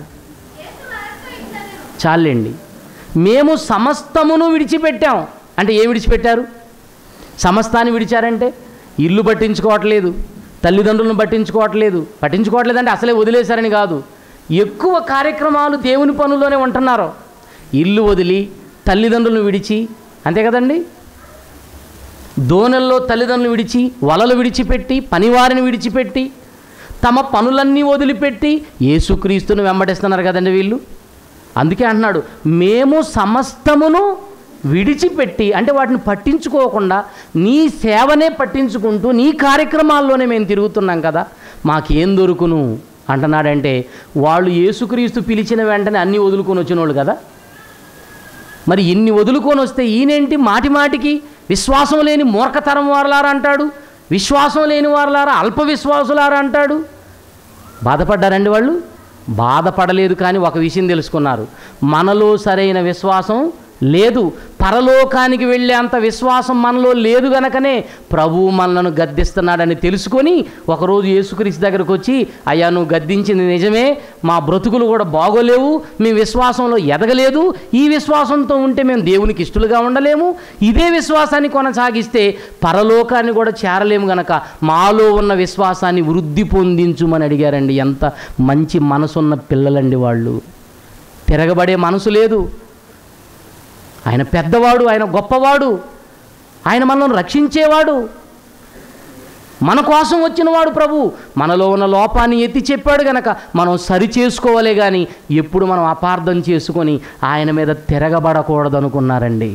చాలండి మేము సమస్తమును విడిచిపెట్టాం అంటే ఏం విడిచిపెట్టారు సమస్తాన్ని విడిచారంటే ఇల్లు పట్టించుకోవట్లేదు తల్లిదండ్రులను పట్టించుకోవట్లేదు పట్టించుకోవట్లేదు అంటే అసలే వదిలేశారని కాదు ఎక్కువ కార్యక్రమాలు దేవుని పనుల్లోనే ఉంటున్నారు ఇల్లు వదిలి తల్లిదండ్రులను విడిచి అంతే కదండి దోనెల్లో తల్లిదండ్రులు విడిచి వలలు విడిచిపెట్టి పనివారిని విడిచిపెట్టి తమ పనులన్నీ వదిలిపెట్టి యేసుక్రీస్తును వెంబడిస్తున్నారు కదండి వీళ్ళు అందుకే అంటున్నాడు మేము సమస్తమును విడిచిపెట్టి అంటే వాటిని పట్టించుకోకుండా నీ సేవనే పట్టించుకుంటూ నీ కార్యక్రమాల్లోనే మేము తిరుగుతున్నాం కదా మాకేం దొరుకును అంటున్నాడంటే వాళ్ళు యేసుక్రీస్తు పిలిచిన వెంటనే అన్నీ వదులుకొని వచ్చిన వాళ్ళు కదా మరి ఇన్ని వదులుకొని వస్తే ఈయనేంటి మాటి మాటికి విశ్వాసం లేని మూర్ఖతరం వారలారా అంటాడు విశ్వాసం లేని వారలారా అల్ప విశ్వాసులారా అంటాడు బాధపడ్డారండి వాళ్ళు బాధపడలేదు కానీ ఒక విషయం తెలుసుకున్నారు మనలో సరైన విశ్వాసం లేదు పరలోకానికి వెళ్ళే అంత విశ్వాసం మనలో లేదు గనకనే ప్రభువు మనలను గద్దిస్తున్నాడని తెలుసుకొని ఒకరోజు యేసుక్రీస్తు దగ్గరకు వచ్చి అయ్యా నువ్వు గద్దించింది నిజమే మా బ్రతుకులు కూడా బాగోలేవు మేము విశ్వాసంలో ఎదగలేదు ఈ విశ్వాసంతో ఉంటే మేము దేవునికి ఇష్టలుగా ఉండలేము ఇదే విశ్వాసాన్ని కొనసాగిస్తే పరలోకాన్ని కూడా చేరలేము గనక మాలో ఉన్న విశ్వాసాన్ని వృద్ధి పొందించుమని అడిగారండి ఎంత మంచి మనసున్న పిల్లలండి వాళ్ళు తిరగబడే మనసు లేదు ఆయన పెద్దవాడు ఆయన గొప్పవాడు ఆయన మనల్ని రక్షించేవాడు మన కోసం వచ్చినవాడు ప్రభు మనలో ఉన్న లోపాన్ని ఎత్తి చెప్పాడు గనక మనం సరి చేసుకోవాలే కానీ ఎప్పుడు మనం అపార్థం చేసుకొని ఆయన మీద తిరగబడకూడదు అనుకున్నారండి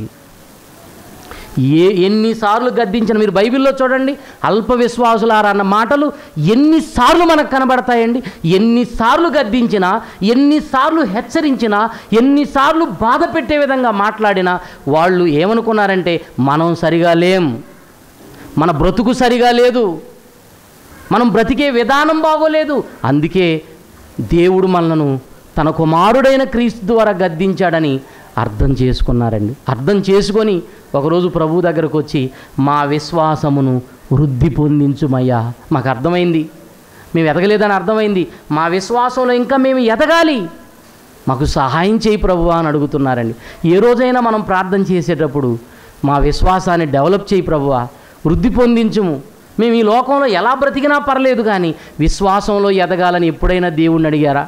ఏ ఎన్నిసార్లు గద్దించిన మీరు బైబిల్లో చూడండి అల్ప విశ్వాసులారా అన్న మాటలు ఎన్నిసార్లు మనకు కనబడతాయండి ఎన్నిసార్లు గద్దించినా ఎన్నిసార్లు హెచ్చరించినా ఎన్నిసార్లు బాధ పెట్టే విధంగా మాట్లాడినా వాళ్ళు ఏమనుకున్నారంటే మనం సరిగా లేం మన బ్రతుకు సరిగా లేదు మనం బ్రతికే విధానం బాగోలేదు అందుకే దేవుడు మనలను తన కుమారుడైన క్రీస్తు ద్వారా గద్దించాడని అర్థం చేసుకున్నారండి అర్థం చేసుకొని ఒకరోజు ప్రభు దగ్గరకు వచ్చి మా విశ్వాసమును వృద్ధి పొందించుమయ్యా మాకు అర్థమైంది మేము ఎదగలేదని అర్థమైంది మా విశ్వాసంలో ఇంకా మేము ఎదగాలి మాకు సహాయం చేయి ప్రభు అని అడుగుతున్నారండి ఏ రోజైనా మనం ప్రార్థన చేసేటప్పుడు మా విశ్వాసాన్ని డెవలప్ చేయి ప్రభువా వృద్ధి పొందించుము మేము ఈ లోకంలో ఎలా బ్రతికినా పర్లేదు కానీ విశ్వాసంలో ఎదగాలని ఎప్పుడైనా దేవుణ్ణి అడిగారా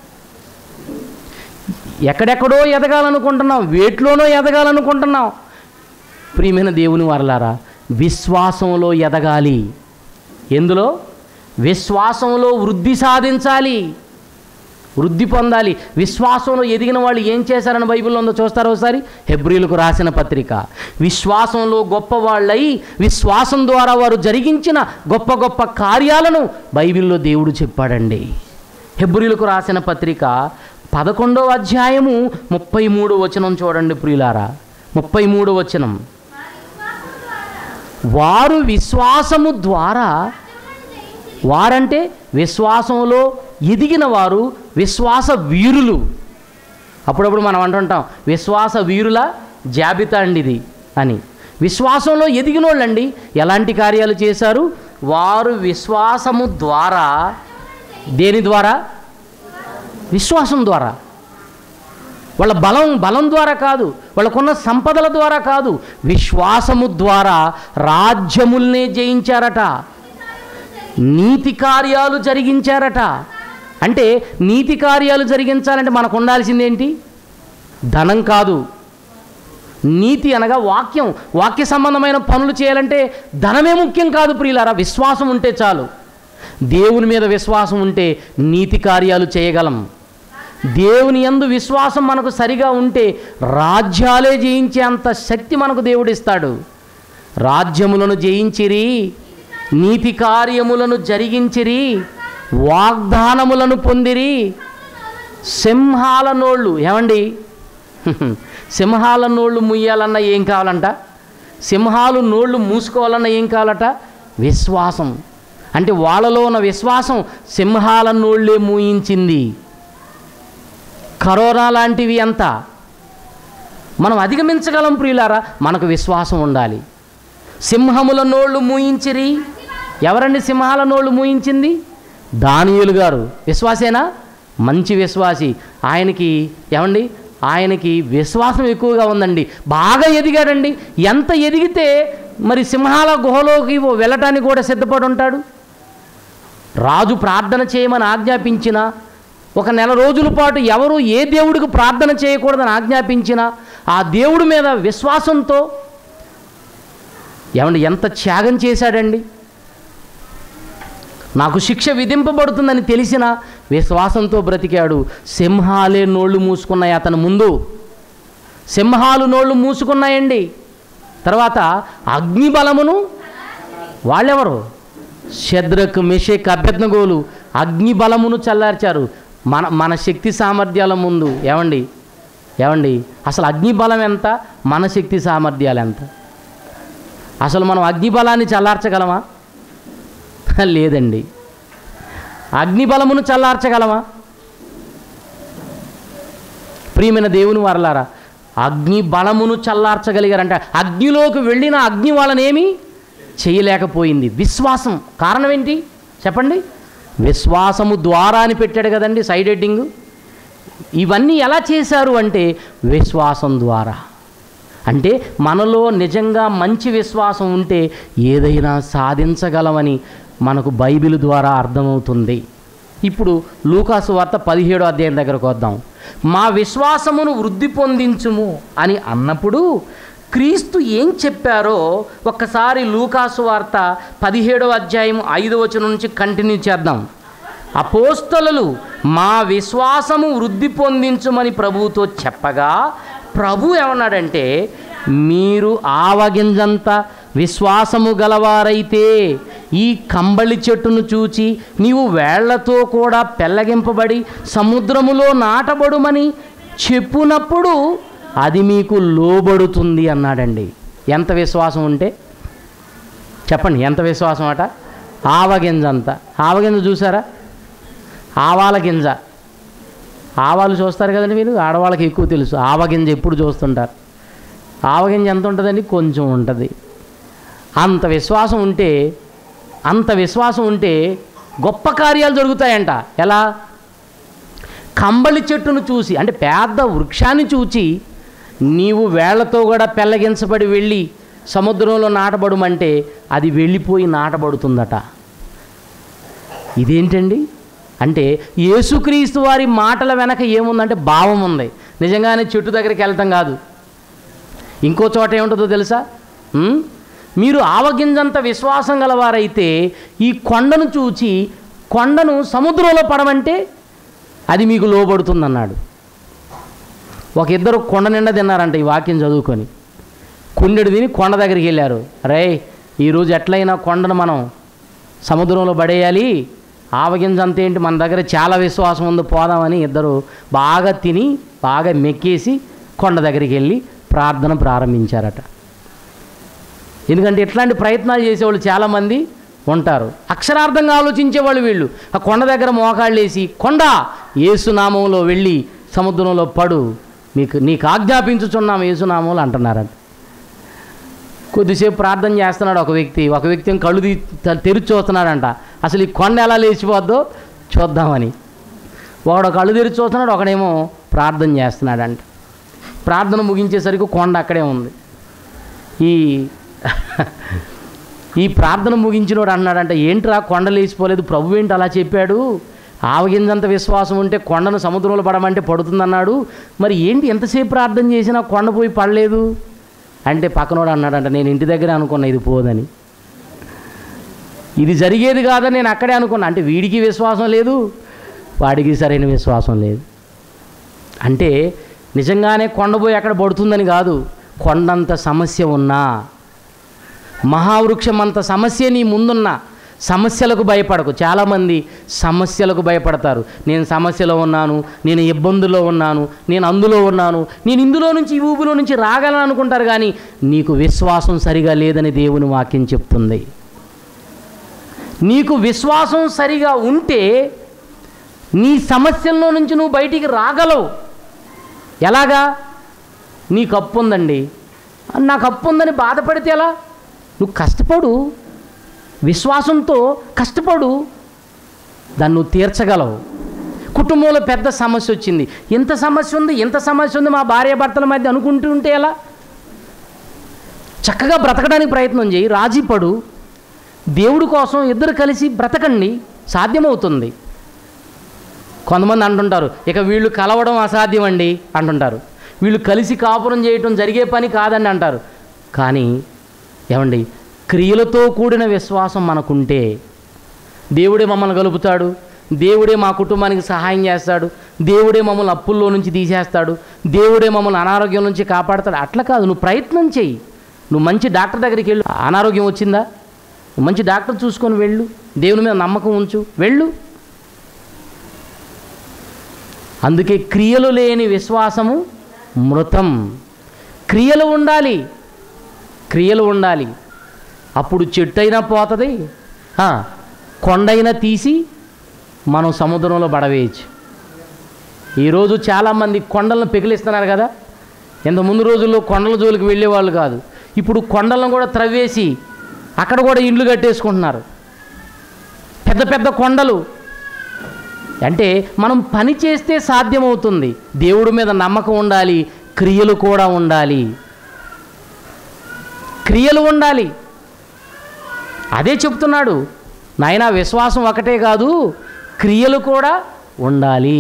ఎక్కడెక్కడో ఎదగాలనుకుంటున్నాం వేట్లోనో ఎదగాలనుకుంటున్నాం ప్రియమైన దేవుని వారలారా విశ్వాసంలో ఎదగాలి ఎందులో విశ్వాసంలో వృద్ధి సాధించాలి వృద్ధి పొందాలి విశ్వాసంలో ఎదిగిన వాళ్ళు ఏం చేశారని బైబిల్లో ఉందో చూస్తారో ఒకసారి హెబ్రిలకు రాసిన పత్రిక విశ్వాసంలో గొప్పవాళ్ళై విశ్వాసం ద్వారా వారు జరిగించిన గొప్ప గొప్ప కార్యాలను బైబిల్లో దేవుడు చెప్పాడండి హెబ్రిలకు రాసిన పత్రిక పదకొండవ అధ్యాయము ముప్పై మూడు వచనం చూడండి ప్రియులారా ముప్పై మూడు వచనం వారు విశ్వాసము ద్వారా వారంటే విశ్వాసంలో ఎదిగిన వారు విశ్వాస వీరులు అప్పుడప్పుడు మనం అంటుంటాం విశ్వాస వీరుల జాబితా అండి ఇది అని విశ్వాసంలో ఎదిగిన వాళ్ళండి ఎలాంటి కార్యాలు చేశారు వారు విశ్వాసము ద్వారా దేని ద్వారా విశ్వాసం ద్వారా వాళ్ళ బలం బలం ద్వారా కాదు వాళ్ళకున్న సంపదల ద్వారా కాదు విశ్వాసము ద్వారా రాజ్యముల్నే జయించారట నీతి కార్యాలు జరిగించారట అంటే నీతి కార్యాలు జరిగించాలంటే మనకు ఉండాల్సిందేంటి ధనం కాదు నీతి అనగా వాక్యం వాక్య సంబంధమైన పనులు చేయాలంటే ధనమే ముఖ్యం కాదు ప్రియులారా విశ్వాసం ఉంటే చాలు దేవుని మీద విశ్వాసం ఉంటే నీతి కార్యాలు చేయగలం దేవుని యందు విశ్వాసం మనకు సరిగా ఉంటే రాజ్యాలే జయించే అంత శక్తి మనకు దేవుడిస్తాడు రాజ్యములను జయించిరి నీతి కార్యములను జరిగించిరి వాగ్దానములను పొందిరి సింహాల నోళ్ళు ఏమండి సింహాల నోళ్ళు ముయ్యాలన్నా ఏం కావాలంట సింహాలు నోళ్ళు మూసుకోవాలన్నా ఏం కావాలట విశ్వాసం అంటే వాళ్ళలో ఉన్న విశ్వాసం సింహాల నోళ్ళే మూయించింది కరోనా లాంటివి అంతా మనం అధిగమించగలం ప్రియులారా మనకు విశ్వాసం ఉండాలి సింహముల నోళ్ళు మూయించిరి ఎవరండి సింహాల నోళ్ళు మూయించింది దానియులు గారు విశ్వాసేనా మంచి విశ్వాసి ఆయనకి ఏమండి ఆయనకి విశ్వాసం ఎక్కువగా ఉందండి బాగా ఎదిగాడండి ఎంత ఎదిగితే మరి సింహాల గుహలోకి వెళ్ళటానికి కూడా సిద్ధపడి ఉంటాడు రాజు ప్రార్థన చేయమని ఆజ్ఞాపించిన ఒక నెల రోజుల పాటు ఎవరు ఏ దేవుడికి ప్రార్థన చేయకూడదని ఆజ్ఞాపించిన ఆ దేవుడి మీద విశ్వాసంతో ఏమండి ఎంత త్యాగం చేశాడండి నాకు శిక్ష విధింపబడుతుందని తెలిసిన విశ్వాసంతో బ్రతికాడు సింహాలే నోళ్ళు మూసుకున్నాయి అతని ముందు సింహాలు నోళ్ళు మూసుకున్నాయండి తర్వాత అగ్నిబలమును వాళ్ళెవరు శద్రక్ మెషేక్ అభ్యర్థగోలు అగ్నిబలమును చల్లార్చారు మన మన శక్తి సామర్థ్యాల ముందు ఏమండి ఏమండి అసలు అగ్నిబలం ఎంత మన శక్తి సామర్థ్యాలు ఎంత అసలు మనం అగ్నిబలాన్ని చల్లార్చగలమా లేదండి అగ్నిబలమును చల్లార్చగలమా ప్రియమైన దేవుని వారలారా అగ్ని బలమును చల్లార్చగలిగారంట అగ్నిలోకి వెళ్ళిన అగ్ని వాళ్ళనేమి చేయలేకపోయింది విశ్వాసం కారణం ఏంటి చెప్పండి విశ్వాసము ద్వారా అని పెట్టాడు కదండి సైడ్ హెడ్డింగ్ ఇవన్నీ ఎలా చేశారు అంటే విశ్వాసం ద్వారా అంటే మనలో నిజంగా మంచి విశ్వాసం ఉంటే ఏదైనా సాధించగలమని మనకు బైబిల్ ద్వారా అర్థమవుతుంది ఇప్పుడు లూకాసు వార్త పదిహేడో అధ్యాయం దగ్గరకు వద్దాం మా విశ్వాసమును వృద్ధి పొందించుము అని అన్నప్పుడు క్రీస్తు ఏం చెప్పారో ఒక్కసారి లూకాసు వార్త పదిహేడో అధ్యాయం ఐదో వచనం నుంచి కంటిన్యూ చేద్దాం అపోస్తలు మా విశ్వాసము వృద్ధి పొందించుమని ప్రభువుతో చెప్పగా ప్రభు ఏమన్నాడంటే మీరు ఆవగింజంత విశ్వాసము గలవారైతే ఈ కంబళి చెట్టును చూచి నీవు వేళ్లతో కూడా పెళ్ళగింపబడి సముద్రములో నాటబడుమని చెప్పునప్పుడు అది మీకు లోబడుతుంది అన్నాడండి ఎంత విశ్వాసం ఉంటే చెప్పండి ఎంత విశ్వాసం అట ఆవగింజ అంత ఆవగింజ చూసారా ఆవాల గింజ ఆవాలు చూస్తారు కదండి మీరు ఆడవాళ్ళకి ఎక్కువ తెలుసు ఆవగింజ ఎప్పుడు చూస్తుంటారు ఆవగింజ ఎంత ఉంటుందండి కొంచెం ఉంటుంది అంత విశ్వాసం ఉంటే అంత విశ్వాసం ఉంటే గొప్ప కార్యాలు జరుగుతాయంట ఎలా కంబళి చెట్టును చూసి అంటే పెద్ద వృక్షాన్ని చూచి నీవు వేళ్లతో కూడా పెళ్ళగించబడి వెళ్ళి సముద్రంలో నాటబడుమంటే అది వెళ్ళిపోయి నాటబడుతుందట ఇదేంటండి అంటే యేసుక్రీస్తు వారి మాటల వెనక ఏముందంటే భావం ఉంది నిజంగానే చెట్టు దగ్గరికి వెళ్తాం కాదు ఇంకో చోట ఏముంటుందో తెలుసా ఉం? మీరు ఆవగింజంత విశ్వాసం గలవారైతే ఈ కొండను చూచి కొండను సముద్రంలో పడమంటే అది మీకు లోబడుతుందన్నాడు ఒక ఇద్దరు కొండ నిండా తిన్నారంట ఈ వాక్యం చదువుకొని కుండెడు తిని కొండ దగ్గరికి వెళ్ళారు రే ఈరోజు ఎట్లయినా కొండను మనం సముద్రంలో పడేయాలి ఆవగింజంత ఏంటి మన దగ్గర చాలా విశ్వాసం ఉంది పోదామని ఇద్దరు బాగా తిని బాగా మెక్కేసి కొండ దగ్గరికి వెళ్ళి ప్రార్థన ప్రారంభించారట ఎందుకంటే ఇట్లాంటి ప్రయత్నాలు చేసేవాళ్ళు చాలామంది ఉంటారు అక్షరార్థంగా ఆలోచించేవాళ్ళు వీళ్ళు ఆ కొండ దగ్గర మోకాళ్ళు వేసి కొండ ఏసునామంలో వెళ్ళి సముద్రంలో పడు మీకు నీకు ఆజ్ఞాపించుచున్నాం ఏసునామంలో అంటున్నారంట కొద్దిసేపు ప్రార్థన చేస్తున్నాడు ఒక వ్యక్తి ఒక వ్యక్తి ఏమో కళ్ళు తీ త- తెరిచి చూస్తున్నాడంట అసలు ఈ కొండ ఎలా లేచిపోద్దో చూద్దామని ఒకడు కళ్ళు తెరిచి చూస్తున్నాడు ఒకడేమో ప్రార్థన చేస్తున్నాడంట ప్రార్థన ముగించేసరికి కొండ అక్కడే ఉంది ఈ ఈ ప్రార్థన ముగించినోడు అన్నాడంట ఏంట్రా కొండ లేచిపోలేదు ప్రభు ఏంటి అలా చెప్పాడు ఆవగింజంత విశ్వాసం ఉంటే కొండను సముద్రంలో పడమంటే పడుతుందన్నాడు మరి ఏంటి ఎంతసేపు ప్రార్థన చేసినా కొండ పోయి పడలేదు అంటే పక్కనోడు అన్నాడంట నేను ఇంటి దగ్గర అనుకున్నా ఇది పోదని ఇది జరిగేది కాదని నేను అక్కడే అనుకున్నా అంటే వీడికి విశ్వాసం లేదు వాడికి సరైన విశ్వాసం లేదు అంటే నిజంగానే కొండపోయి అక్కడ పడుతుందని కాదు కొండంత సమస్య ఉన్నా మహావృక్షం అంత సమస్య నీ ముందున్న సమస్యలకు భయపడకు చాలామంది సమస్యలకు భయపడతారు నేను సమస్యలో ఉన్నాను నేను ఇబ్బందుల్లో ఉన్నాను నేను అందులో ఉన్నాను నేను ఇందులో నుంచి ఈ ఊబిలో నుంచి రాగలను అనుకుంటారు కానీ నీకు విశ్వాసం సరిగా లేదని దేవుని వాక్యం చెప్తుంది నీకు విశ్వాసం సరిగా ఉంటే నీ సమస్యల్లో నుంచి నువ్వు బయటికి రాగలవు ఎలాగా నీకు అప్పు ఉందండి నాకు అప్పు ఉందని బాధపడితే ఎలా నువ్వు కష్టపడు విశ్వాసంతో కష్టపడు దాన్ని నువ్వు తీర్చగలవు కుటుంబంలో పెద్ద సమస్య వచ్చింది ఎంత సమస్య ఉంది ఎంత సమస్య ఉంది మా భార్య భర్తల మధ్య అనుకుంటూ ఉంటే ఎలా చక్కగా బ్రతకడానికి ప్రయత్నం చేయి రాజీ పడు దేవుడి కోసం ఇద్దరు కలిసి బ్రతకండి సాధ్యమవుతుంది కొంతమంది అంటుంటారు ఇక వీళ్ళు కలవడం అసాధ్యం అండి అంటుంటారు వీళ్ళు కలిసి కాపురం చేయటం జరిగే పని కాదండి అంటారు కానీ ఏమండి క్రియలతో కూడిన విశ్వాసం మనకుంటే దేవుడే మమ్మల్ని కలుపుతాడు దేవుడే మా కుటుంబానికి సహాయం చేస్తాడు దేవుడే మమ్మల్ని అప్పుల్లో నుంచి తీసేస్తాడు దేవుడే మమ్మల్ని అనారోగ్యం నుంచి కాపాడతాడు అట్లా కాదు నువ్వు ప్రయత్నం చెయ్యి నువ్వు మంచి డాక్టర్ దగ్గరికి వెళ్ళు అనారోగ్యం వచ్చిందా నువ్వు మంచి డాక్టర్ చూసుకొని వెళ్ళు దేవుని మీద నమ్మకం ఉంచు వెళ్ళు అందుకే క్రియలు లేని విశ్వాసము మృతం క్రియలు ఉండాలి క్రియలు ఉండాలి అప్పుడు చెట్టు అయినా పోతుంది ఆ, కొండైనా తీసి మనం సముద్రంలో పడవేయచ్చు ఈరోజు చాలామంది కొండలను పెకిలిస్తున్నారు కదా ఇంత ముందు రోజుల్లో కొండల జోలికి వెళ్ళేవాళ్ళు కాదు ఇప్పుడు కొండలను కూడా త్రవ్వేసి అక్కడ కూడా ఇండ్లు కట్టేసుకుంటున్నారు పెద్ద పెద్ద కొండలు అంటే మనం పని చేస్తే సాధ్యమవుతుంది దేవుడి మీద నమ్మకం ఉండాలి క్రియలు కూడా ఉండాలి క్రియలు ఉండాలి అదే చెప్తున్నాడు నాయనా విశ్వాసం ఒకటే కాదు క్రియలు కూడా ఉండాలి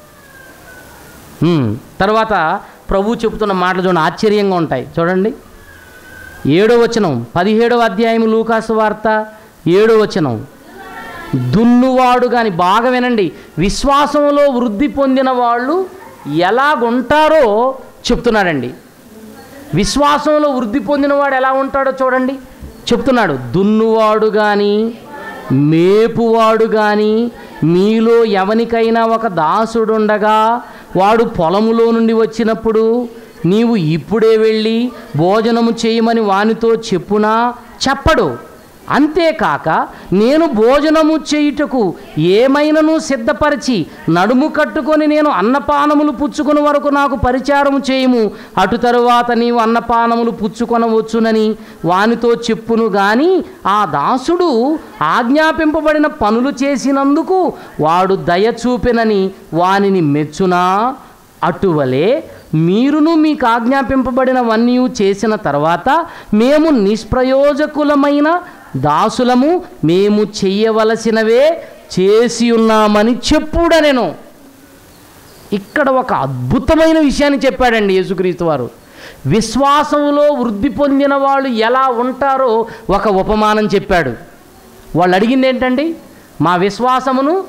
హ్మ్. తర్వాత ప్రభు చెప్తున్న మాటలు చూడండి ఆశ్చర్యంగా ఉంటాయి చూడండి ఏడో వచనం పదిహేడవ అధ్యాయం లూకాసు వార్త ఏడో వచనం దున్నువాడు కానీ బాగా వినండి విశ్వాసంలో వృద్ధి పొందిన వాళ్ళు ఎలాగుంటారో చెప్తున్నాడండి విశ్వాసంలో వృద్ధి పొందినవాడు ఎలా ఉంటాడో చూడండి చెప్తున్నాడు దున్నువాడు కానీ మేపువాడు కానీ మీలో ఎవనికైనా ఒక దాసుడుండగా వాడు పొలములో నుండి వచ్చినప్పుడు నీవు ఇప్పుడే వెళ్ళి భోజనము చేయమని వానితో చెప్పునా చెప్పడు అంతేకాక నేను భోజనము చేయుటకు ఏమైనను సిద్ధపరిచి నడుము కట్టుకొని నేను అన్నపానములు పుచ్చుకుని వరకు నాకు పరిచారము చేయము అటు తరువాత నీవు అన్నపానములు పుచ్చుకొనవచ్చునని వానితో చెప్పును గాని ఆ దాసుడు ఆజ్ఞాపింపబడిన పనులు చేసినందుకు వాడు దయ చూపెనని వానిని మెచ్చునా అటువలే మీరును మీకు ఆజ్ఞాపింపబడినవన్నీ చేసిన తర్వాత మేము నిష్ప్రయోజకులమైన దాసులము మేము చెయ్యవలసినవే చేసి ఉన్నామని చెప్పుడా నేను ఇక్కడ ఒక అద్భుతమైన విషయాన్ని చెప్పాడండి యేసుక్రీస్తు వారు విశ్వాసంలో వృద్ధి పొందిన వాళ్ళు ఎలా ఉంటారో ఒక ఉపమానం చెప్పాడు వాళ్ళు అడిగింది ఏంటండి మా విశ్వాసమును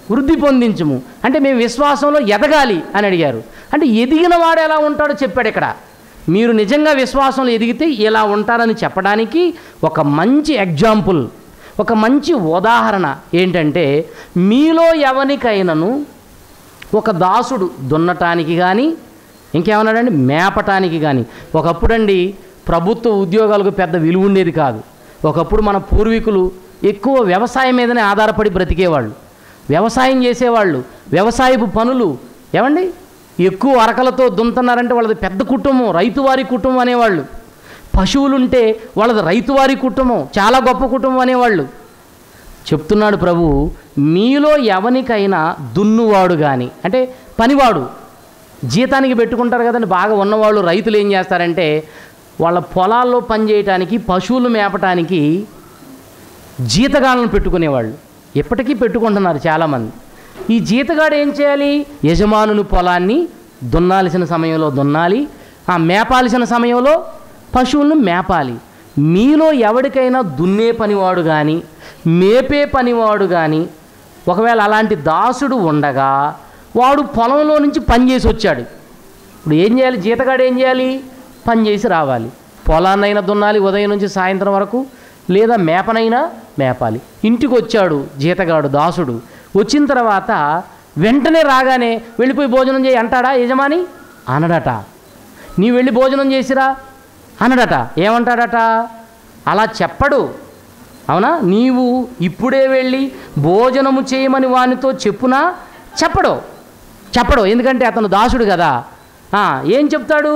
వృద్ధి పొందించుము అంటే మేము విశ్వాసంలో ఎదగాలి అని అడిగారు అంటే ఎదిగిన వాడు ఎలా ఉంటాడో చెప్పాడు ఇక్కడ మీరు నిజంగా విశ్వాసంలో ఎదిగితే ఇలా ఉంటారని చెప్పడానికి ఒక మంచి ఎగ్జాంపుల్ ఒక మంచి ఉదాహరణ ఏంటంటే మీలో ఎవరికైనాను ఒక దాసుడు దున్నటానికి కానీ ఇంకేమన్నాడండి మేపటానికి కానీ ఒకప్పుడండి ప్రభుత్వ ఉద్యోగాలకు పెద్ద విలువ ఉండేది కాదు ఒకప్పుడు మన పూర్వీకులు ఎక్కువ వ్యవసాయం మీదనే ఆధారపడి బ్రతికేవాళ్ళు వ్యవసాయం చేసేవాళ్ళు వ్యవసాయపు పనులు ఏమండి ఎక్కువ అరకలతో దున్నుతున్నారంటే వాళ్ళది పెద్ద కుటుంబం రైతువారి కుటుంబం అనేవాళ్ళు పశువులుంటే వాళ్ళది రైతువారి కుటుంబం చాలా గొప్ప కుటుంబం అనేవాళ్ళు చెప్తున్నాడు ప్రభు మీలో ఎవనికైనా దున్నువాడు కానీ అంటే పనివాడు జీతానికి పెట్టుకుంటారు కదండి బాగా ఉన్నవాళ్ళు రైతులు ఏం చేస్తారంటే వాళ్ళ పొలాల్లో పనిచేయటానికి పశువులు మేపటానికి జీతగాళ్ళను పెట్టుకునేవాళ్ళు ఇప్పటికీ పెట్టుకుంటున్నారు చాలామంది ఈ జీతగాడు ఏం చేయాలి యజమానుని పొలాన్ని దున్నాల్సిన సమయంలో దున్నాలి ఆ మేపాల్సిన సమయంలో పశువులను మేపాలి మీలో ఎవరికైనా దున్నే పనివాడు కానీ మేపే పనివాడు కానీ ఒకవేళ అలాంటి దాసుడు ఉండగా వాడు పొలంలో నుంచి పని చేసి వచ్చాడు ఇప్పుడు ఏం చేయాలి జీతగాడు ఏం చేయాలి పని చేసి రావాలి పొలాన్నైనా దున్నాలి ఉదయం నుంచి సాయంత్రం వరకు లేదా మేపనైనా మేపాలి ఇంటికి వచ్చాడు జీతగాడు దాసుడు వచ్చిన తర్వాత వెంటనే రాగానే వెళ్ళిపోయి భోజనం చేయి అంటాడా యజమాని అనడట నీ వెళ్ళి భోజనం చేసిరా అనడట ఏమంటాడట అలా చెప్పడు అవునా నీవు ఇప్పుడే వెళ్ళి భోజనము చేయమని వానితో చెప్పునా చెప్పడు చెప్పడు ఎందుకంటే అతను దాసుడు కదా ఆ, ఏం చెప్తాడు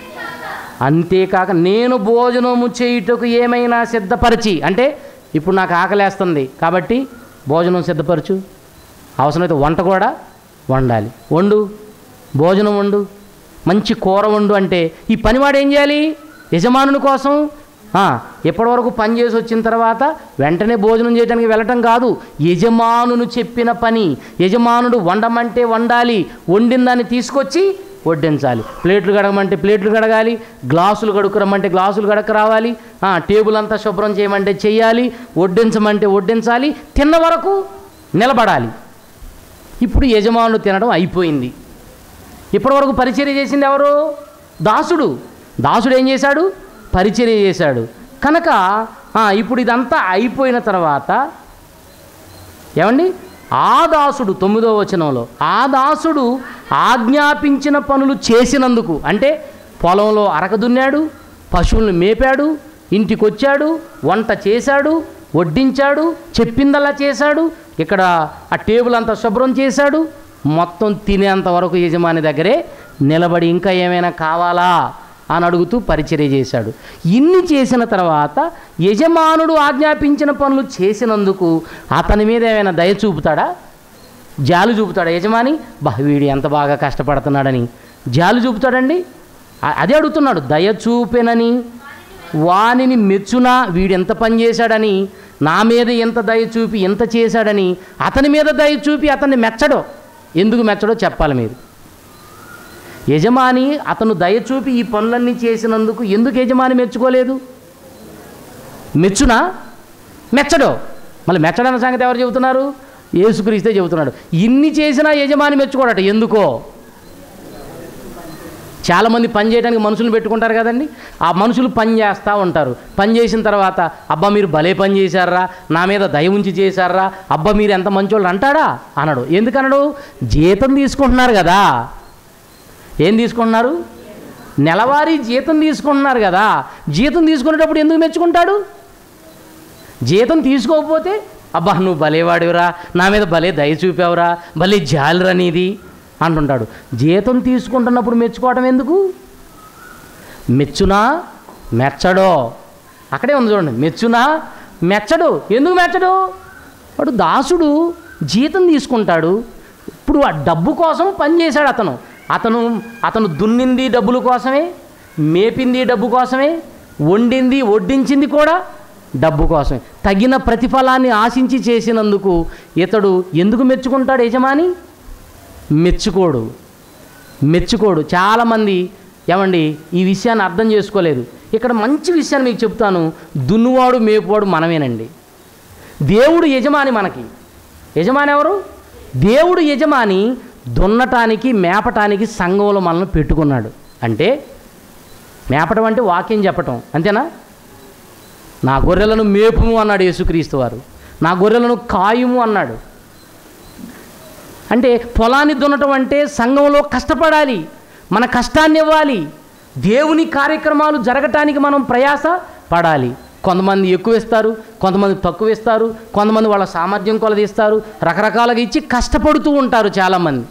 అంతేకాక నేను భోజనము చేయుటకు ఏమైనా సిద్ధపరిచి అంటే ఇప్పుడు నాకు ఆకలేస్తుంది కాబట్టి భోజనం సిద్ధపరచు అవసరమైతే వంట కూడా వండాలి వండు భోజనం వండు మంచి కూర వండు అంటే ఈ పనివాడు ఏం చేయాలి యజమానుని కోసం ఆ, ఎప్పటివరకు పని చేసి వచ్చిన తర్వాత వెంటనే భోజనం చేయడానికి వెళ్ళటం కాదు యజమానును చెప్పిన పని యజమానుడు వండమంటే వండాలి వండిన దాన్ని తీసుకొచ్చి వడ్డించాలి ప్లేట్లు కడగమంటే ప్లేట్లు కడగాలి గ్లాసులు కడుక్కురమ్మంటే గ్లాసులు కడక రావాలి ఆ, టేబుల్ అంతా శుభ్రం చేయమంటే చెయ్యాలి వడ్డించమంటే వడ్డించాలి తిన్న వరకు నిలబడాలి ఇప్పుడు యజమానుడు తినడం అయిపోయింది ఇప్పటివరకు పరిచర్య చేసింది ఎవరు దాసుడు దాసుడు ఏం చేశాడు పరిచర్య చేశాడు కనుక ఆ, ఇప్పుడు ఇదంతా అయిపోయిన తర్వాత ఏమండి ఆ దాసుడు తొమ్మిదో వచనంలో ఆ దాసుడు ఆజ్ఞాపించిన పనులు చేసినందుకు అంటే పొలంలో అరక దున్నాడు పశువులను మేపాడు ఇంటికి వచ్చాడు వంట చేశాడు వడ్డించాడు చెప్పిందల్లా చేశాడు ఇక్కడ ఆ టేబుల్ అంతా శుభ్రం చేశాడు మొత్తం తినేంత వరకు యజమాని దగ్గరే నిలబడి ఇంకా ఏమైనా కావాలా అని అడుగుతూ పరిచర్య చేశాడు ఇన్ని చేసిన తర్వాత యజమానుడు ఆజ్ఞాపించిన పనులు చేసినందుకు అతని మీద ఏమైనా దయ చూపుతాడా జాలు చూపుతాడా యజమాని బా వీడు ఎంత బాగా కష్టపడుతున్నాడని జాలు చూపుతాడండి అ- అదే అడుగుతున్నాడు దయ చూపెనని వానిని మెచ్చునా వీడు ఎంత పని చేశాడని నా మీద ఎంత దయ చూపి ఎంత చేశాడని అతని మీద దయ చూపి అతన్ని మెచ్చడో ఎందుకు మెచ్చడో చెప్పాలి మీరు యజమాని అతను దయచూపి ఈ పనులన్నీ చేసినందుకు ఎందుకు యజమాని మెచ్చుకోలేదు మెచ్చునా మెచ్చడో మళ్ళీ మెచ్చడన్న సంగతి ఎవరు చెబుతున్నారు యేసుక్రీస్తే చెబుతున్నాడు ఇన్ని చేసినా యజమాని మెచ్చుకోడట ఎందుకో చాలామంది పని చేయడానికి మనుషులు పెట్టుకుంటారు కదండి ఆ మనుషులు పని చేస్తూ ఉంటారు పని చేసిన తర్వాత అబ్బా మీరు భలే పని చేశారా నా మీద దయ ఉంచి చేశారా అబ్బా మీరు ఎంత మంచోళ్ళు అంటాడా అనడు ఎందుకనడు జీతం తీసుకుంటున్నారు కదా ఏం తీసుకుంటున్నారు నెలవారీ జీతం తీసుకుంటున్నారు కదా జీతం తీసుకునేటప్పుడు ఎందుకు మెచ్చుకుంటాడు జీతం తీసుకోకపోతే అబ్బా నువ్వు భలేవాడివిరా నా మీద భలే దయ చూపావురా భలే జాలిరా నీది అంటుంటాడు జీతం తీసుకుంటున్నప్పుడు మెచ్చుకోవటం ఎందుకు మెచ్చునా మెచ్చడో అక్కడే ఉంది చూడండి మెచ్చునా మెచ్చడు ఎందుకు మెచ్చడు వాడు దాసుడు జీతం తీసుకుంటాడు ఇప్పుడు ఆ డబ్బు కోసం పని చేశాడు అతను అతను అతను దున్నింది డబ్బుల కోసమే మేపింది డబ్బు కోసమే వండింది వడ్డించింది కూడా డబ్బు కోసమే తగిన ప్రతిఫలాన్ని ఆశించి చేసినందుకు ఇతడు ఎందుకు మెచ్చుకుంటాడు యజమాని మెచ్చుకోడు మెచ్చుకోడు చాలామంది ఏమండి ఈ విషయాన్ని అర్థం చేసుకోలేదు ఇక్కడ మంచి విషయాన్ని మీకు చెప్తాను దున్నువాడు మేపువాడు మనమేనండి దేవుడు యజమాని మనకి యజమాని ఎవరు దేవుడు యజమాని దున్నటానికి మేపటానికి సంఘంలో మనల్ని పెట్టుకున్నాడు అంటే మేపటం అంటే వాక్యం చెప్పటం అంతేనా నా గొర్రెలను మేపుము అన్నాడు యేసుక్రీస్తు వారు నా గొర్రెలను కాయుము అన్నాడు అంటే పొలాన్ని దున్నటం అంటే సంఘంలో కష్టపడాలి మన కష్టాన్ని ఇవ్వాలి దేవుని కార్యక్రమాలు జరగటానికి మనం ప్రయాస పడాలి కొంతమంది ఎక్కువ ఇస్తారు కొంతమంది తక్కువ ఇస్తారు కొంతమంది వాళ్ళ సామర్థ్యం కొలదీస్తారు రకరకాలుగా ఇచ్చి కష్టపడుతూ ఉంటారు చాలామంది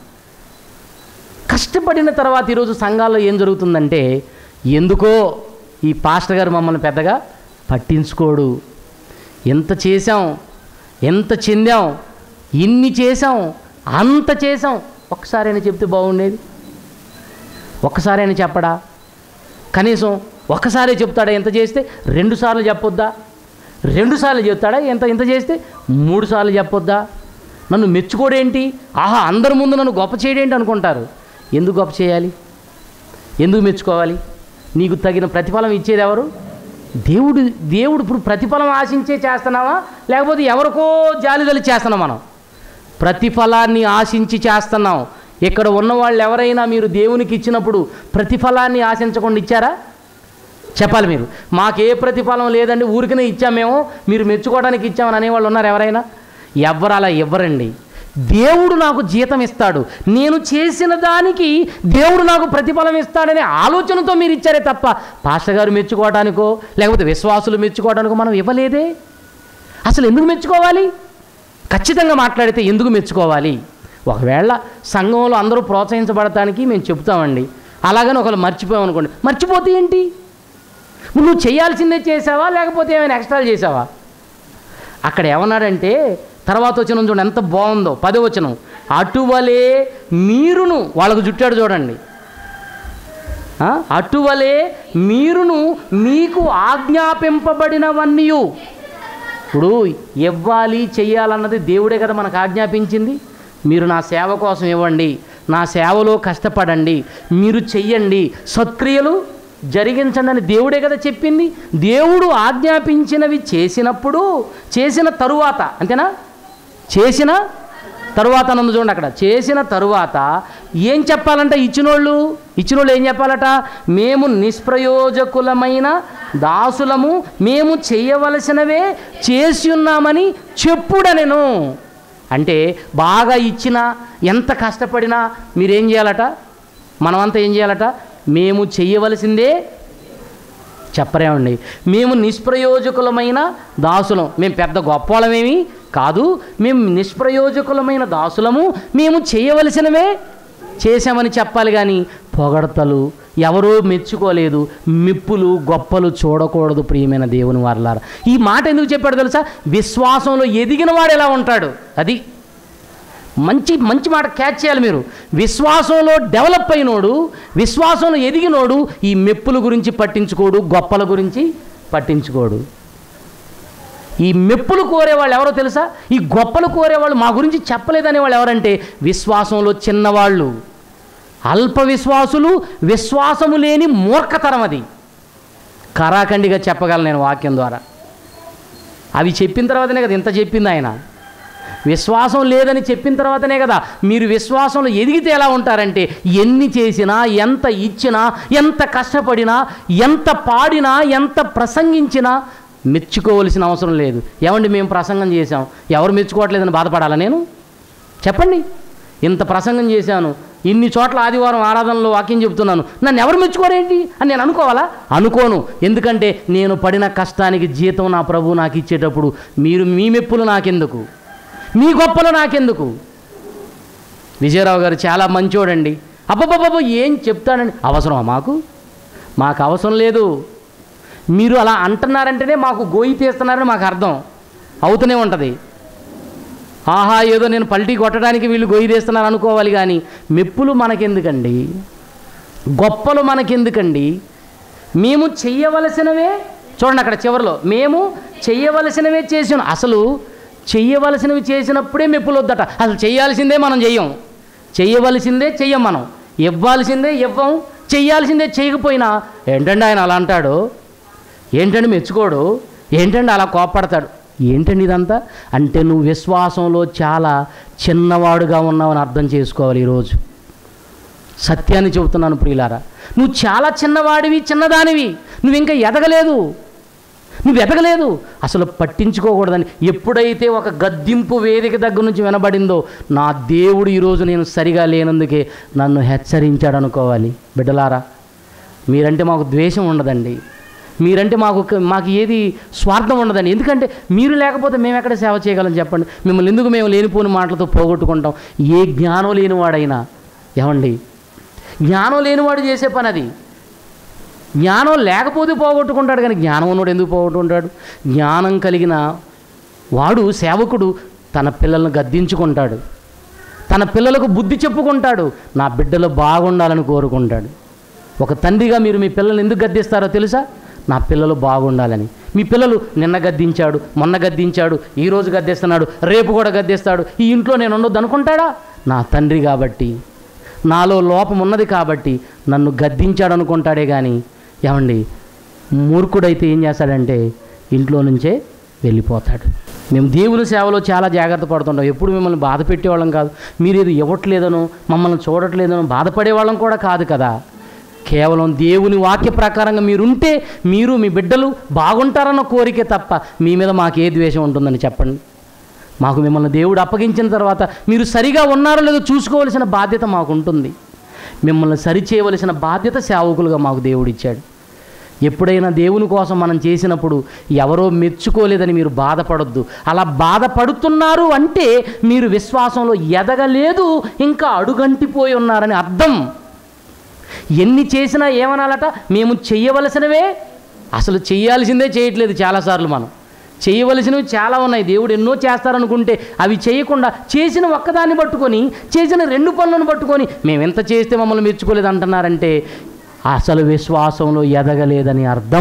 కష్టపడిన తర్వాత ఈరోజు సంఘాల్లో ఏం జరుగుతుందంటే ఎందుకో ఈ పాస్టర్ గారు మమ్మల్ని పెద్దగా పట్టించుకోడు ఎంత చేశాం ఎంత చెందాం ఇన్ని చేశాం అంత చేశాం ఒక్కసారైనా చెప్తే బాగుండేది ఒక్కసారైనా చెప్పడా కనీసం ఒక్కసారే చెప్తాడా ఎంత చేస్తే రెండు సార్లు చెప్పొద్దా రెండు సార్లు చెప్తాడా ఎంత ఎంత చేస్తే మూడు సార్లు చెప్పొద్దా నన్ను మెచ్చుకోడేంటి ఆహా అందరి ముందు నన్ను గొప్ప చేయడేంటి అనుకుంటారు ఎందుకు గొప్ప చేయాలి ఎందుకు మెచ్చుకోవాలి నీకు తగిన ప్రతిఫలం ఇచ్చేది ఎవరు దేవుడు దేవుడు ఇప్పుడు ప్రతిఫలం ఆశించే చేస్తున్నావా లేకపోతే ఎవరికో జాలిదలి చేస్తున్నాం మనం ప్రతిఫలాన్ని ఆశించి చేస్తున్నాం ఇక్కడ ఉన్న వాళ్ళు ఎవరైనా మీరు దేవునికి ఇచ్చినప్పుడు ప్రతిఫలాన్ని ఆశించకుండా ఇచ్చారా చెప్పాలి మీరు మాకే ప్రతిఫలం లేదండి ఊరికనే ఇచ్చామేమో మీరు మెచ్చుకోవడానికి ఇచ్చామని అనేవాళ్ళు ఉన్నారు ఎవరైనా ఎవ్వరు అలా ఇవ్వరండి దేవుడు నాకు జీతం ఇస్తాడు నేను చేసిన దానికి దేవుడు నాకు ప్రతిఫలం ఇస్తాడనే ఆలోచనతో మీరు ఇచ్చారే తప్ప పాస్టర్ గారు మెచ్చుకోవడానికో లేకపోతే విశ్వాసులు మెచ్చుకోవడానికో మనం ఇవ్వలేదే అసలు ఎందుకు మెచ్చుకోవాలి ఖచ్చితంగా మాట్లాడితే ఎందుకు మెచ్చుకోవాలి ఒకవేళ సంఘంలో అందరూ ప్రోత్సహించబడటానికి మేము చెప్తామండి అలాగని ఒకళ్ళు మర్చిపోయాం అనుకోండి మర్చిపోతే ఏంటి నువ్వు చేయాల్సిందే చేసావా లేకపోతే ఏమైనా ఎక్స్ట్రాలు చేసావా అక్కడ ఏమన్నాడంటే తర్వాత వచ్చిన చూడండి ఎంత బాగుందో పదో వచనం అటువలే మీరును వాళ్ళకు చుట్టాడు చూడండి ఆ? అటువలే మీరును మీకు ఆజ్ఞాపింపబడినవన్నీ ఇప్పుడు ఇవ్వాలి చెయ్యాలన్నది దేవుడే కదా మనకు ఆజ్ఞాపించింది మీరు నా సేవ కోసం ఇవ్వండి నా సేవలో కష్టపడండి మీరు చెయ్యండి సత్క్రియలు జరిగించండి అని దేవుడే కదా చెప్పింది దేవుడు ఆజ్ఞాపించినవి చేసినప్పుడు చేసిన తరువాత అంతేనా చేసిన తరువాత నందు చూడండి అక్కడ చేసిన తరువాత ఏం చెప్పాలంట ఇచ్చినోళ్ళు ఇచ్చినోళ్ళు ఏం చెప్పాలట మేము నిష్ప్రయోజకులమైన దాసులము మేము చేయవలసినవే చేసి ఉన్నామని చెప్పుడనెను అంటే బాగా ఇచ్చినా ఎంత కష్టపడినా మీరేం చేయాలట మనమంతా ఏం చేయాలట మేము చెయ్యవలసిందే చెప్పరేమండి మేము నిష్ప్రయోజకులమైన దాసులం మేము పెద్ద గొప్పవాళ్ళమేమి కాదు మేము నిష్ప్రయోజకులమైన దాసులము మేము చేయవలసినవే చేశామని చెప్పాలి కానీ పొగడతలు ఎవరో మెచ్చుకోలేదు మెప్పులు గొప్పలు చూడకూడదు ప్రియమైన దేవుని వారలారా ఈ మాట ఎందుకు చెప్పాడు తెలుసా విశ్వాసంలో ఎదిగిన వాడు ఎలా ఉంటాడు అది మంచి మంచి మాట క్యాచ్ చేయాలి మీరు విశ్వాసంలో డెవలప్ అయినోడు విశ్వాసంలో ఎదిగినోడు ఈ మెప్పుల గురించి పట్టించుకోడు గొప్పల గురించి పట్టించుకోడు ఈ మెప్పులు కోరేవాళ్ళు ఎవరో తెలుసా ఈ గొప్పలు కోరేవాళ్ళు మా గురించి చెప్పలేదనే వాళ్ళు ఎవరంటే విశ్వాసంలో చిన్నవాళ్ళు అల్ప విశ్వాసులు విశ్వాసము లేని మూర్ఖతరం అది కరాఖండిగా చెప్పగలను నేను వాక్యం ద్వారా అవి చెప్పిన తర్వాతనే కదా ఇంత చెప్పింది ఆయన విశ్వాసం లేదని చెప్పిన తర్వాతనే కదా మీరు విశ్వాసంలో ఎదిగితే ఎలా ఉంటారంటే ఎన్ని చేసినా ఎంత ఇచ్చినా ఎంత కష్టపడినా ఎంత పాడినా ఎంత ప్రసంగించినా మెచ్చుకోవలసిన అవసరం లేదు ఏమండి మేము ప్రసంగం చేశాం ఎవరు మెచ్చుకోవట్లేదని బాధపడాలా నేను చెప్పండి ఇంత ప్రసంగం చేశాను ఇన్ని చోట్ల ఆదివారం ఆరాధనలో వాక్యం చెప్తున్నాను నన్ను ఎవరు మెచ్చుకోరేంటి అని నేను అనుకోవాలా అనుకోను ఎందుకంటే నేను పడిన కష్టానికి జీతం నా ప్రభు నాకు ఇచ్చేటప్పుడు మీరు మీ మెప్పులు నాకెందుకు మీ గొప్పలు నాకెందుకు విజయరావు గారు చాలా మంచోడండి అబ్బబ్బబ్బబ్బ ఏం చెప్తానండి అవసరమా మాకు మాకు అవసరం లేదు మీరు అలా అంటున్నారంటేనే మాకు గోయి తీస్తున్నారని మాకు అర్థం అవుతూనే ఉంటుంది ఆహా ఏదో నేను పల్టీ కొట్టడానికి వీళ్ళు గొయ్యి తీస్తున్నారు అనుకోవాలి కానీ మెప్పులు మనకెందుకండి గొప్పలు మనకెందుకండి మేము చెయ్యవలసినవే చూడండి అక్కడ చివరిలో మేము చెయ్యవలసినవే చేసాం అసలు చెయ్యవలసినవి చేసినప్పుడే మెప్పులు వద్దట అసలు చేయాల్సిందే మనం చెయ్యం చెయ్యవలసిందే చెయ్యం మనం ఇవ్వాల్సిందే ఇవ్వం చెయ్యాల్సిందే చేయకపోయినా ఏంటండి ఆయన అలా అంటాడు ఏంటండి మెచ్చుకోడు ఏంటండి అలా కోప్పడతాడు ఏంటండి ఇదంతా అంటే నువ్వు విశ్వాసంలో చాలా చిన్నవాడుగా ఉన్నావని అర్థం చేసుకోవాలి ఈరోజు సత్యాన్ని చెబుతున్నాను ప్రియులారా నువ్వు చాలా చిన్నవాడివి చిన్నదానివి నువ్వు ఇంకా ఎదగలేదు నువ్వు ఎదగలేదు అసలు పట్టించుకోకూడదని ఎప్పుడైతే ఒక గద్దింపు వేదిక దగ్గర నుంచి వినబడిందో నా దేవుడు ఈరోజు నేను సరిగా లేనందుకే నన్ను హెచ్చరించాడు అనుకోవాలి బిడ్డలారా మీరంటే మాకు ద్వేషం ఉండదండి మీరంటే మాకు మాకు ఏది స్వార్థం ఉండదండి ఎందుకంటే మీరు లేకపోతే మేము ఎక్కడ సేవ చేయగలం చెప్పండి మిమ్మల్ని ఎందుకు మేము లేనిపోని మాటలతో పోగొట్టుకుంటాం ఏ జ్ఞానం లేనివాడైనా ఏమండి జ్ఞానం లేనివాడు చేసే పని అది జ్ఞానం లేకపోతే పోగొట్టుకుంటాడు కానీ జ్ఞానం ఉన్నవాడు ఎందుకు పోగొట్టుకుంటాడు జ్ఞానం కలిగిన వాడు సేవకుడు తన పిల్లలను గద్దించుకుంటాడు తన పిల్లలకు బుద్ధి చెప్పుకుంటాడు నా బిడ్డలు బాగుండాలని కోరుకుంటాడు ఒక తండ్రిగా మీరు మీ పిల్లల్ని ఎందుకు గద్దిస్తారో తెలుసా నా పిల్లలు బాగుండాలని మీ పిల్లలు నిన్న గద్దించాడు మొన్న గద్దించాడు ఈరోజు గద్దిస్తున్నాడు రేపు కూడా గద్దిస్తాడు ఈ ఇంట్లో నేను ఉండొద్దు అనుకుంటాడా నా తండ్రి కాబట్టి నాలో లోపం ఉన్నది కాబట్టి నన్ను గద్దించాడు అనుకుంటాడే కానీ ఏమండి మూర్ఖుడైతే ఏం చేస్తాడంటే ఇంట్లో నుంచే వెళ్ళిపోతాడు మేము దేవుని సేవలో చాలా జాగ్రత్త పడుతుంటాం ఎప్పుడు మిమ్మల్ని బాధ పెట్టేవాళ్ళం కాదు మీరు ఏది ఇవ్వట్లేదనో మమ్మల్ని చూడట్లేదనో బాధపడేవాళ్ళం కూడా కాదు కదా కేవలం దేవుని వాక్య ప్రకారంగా మీరుంటే మీరు మీ బిడ్డలు బాగుంటారన్న కోరికే తప్ప మీ మీద మాకు ఏ ద్వేషం ఉంటుందని చెప్పండి మాకు మిమ్మల్ని దేవుడు అప్పగించిన తర్వాత మీరు సరిగా ఉన్నారో లేదో చూసుకోవలసిన బాధ్యత మాకు ఉంటుంది మిమ్మల్ని సరిచేయవలసిన బాధ్యత సేవకులుగా మాకు దేవుడు ఇచ్చాడు ఎప్పుడైనా దేవుని కోసం మనం చేసినప్పుడు ఎవరో మెచ్చుకోలేదని మీరు బాధపడొద్దు అలా బాధపడుతున్నారు అంటే మీరు విశ్వాసంలో ఎదగలేదు ఇంకా అడుగంటిపోయి ఉన్నారని అర్థం ఎన్ని చేసినా ఏమనాలట మేము చెయ్యవలసినవే అసలు చెయ్యాల్సిందే చేయట్లేదు చాలాసార్లు మనం చేయవలసినవి చాలా ఉన్నాయి దేవుడు ఎన్నో చేస్తారనుకుంటే అవి చేయకుండా చేసిన ఒక్కదాన్ని పట్టుకొని చేసిన రెండు పనులను పట్టుకొని మేము ఎంత చేస్తే మమ్మల్ని మెచ్చుకోలేదు అంటున్నారంటే అసలు విశ్వాసంలో ఎదగలేదని అర్థం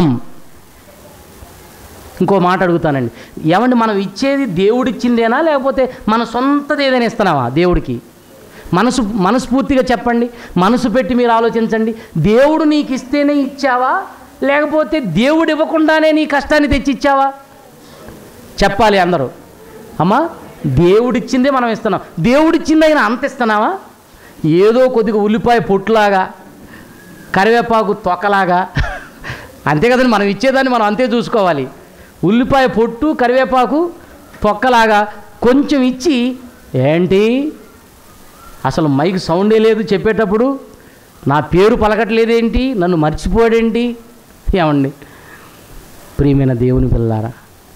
ఇంకో మాట అడుగుతానండి ఏమండి మనం ఇచ్చేది దేవుడిచ్చిందేనా లేకపోతే మన సొంతది ఏదైనా ఇస్తున్నావా దేవుడికి మనసు మనస్ఫూర్తిగా చెప్పండి మనసు పెట్టి మీరు ఆలోచించండి దేవుడు నీకు ఇస్తేనే ఇచ్చావా లేకపోతే దేవుడు ఇవ్వకుండానే నీ కష్టాన్ని తెచ్చి ఇచ్చావా చెప్పాలి అందరూ అమ్మా దేవుడిచ్చిందే మనం ఇస్తున్నాం దేవుడిచ్చింది అయినా అంత ఇస్తున్నావా ఏదో కొద్దిగా ఉల్లిపాయ పొట్టులాగా కరివేపాకు తొక్కలాగా అంతే కదండి మనం ఇచ్చేదాన్ని మనం అంతే చూసుకోవాలి ఉల్లిపాయ పొట్టు కరివేపాకు తొక్కలాగా కొంచెం ఇచ్చి ఏంటి అసలు మైక్ సౌండే లేదు చెప్పేటప్పుడు నా పేరు పలకట్లేదేంటి నన్ను మర్చిపోడేంటి ఏమండి ప్రియమైన దేవుని పిల్లారా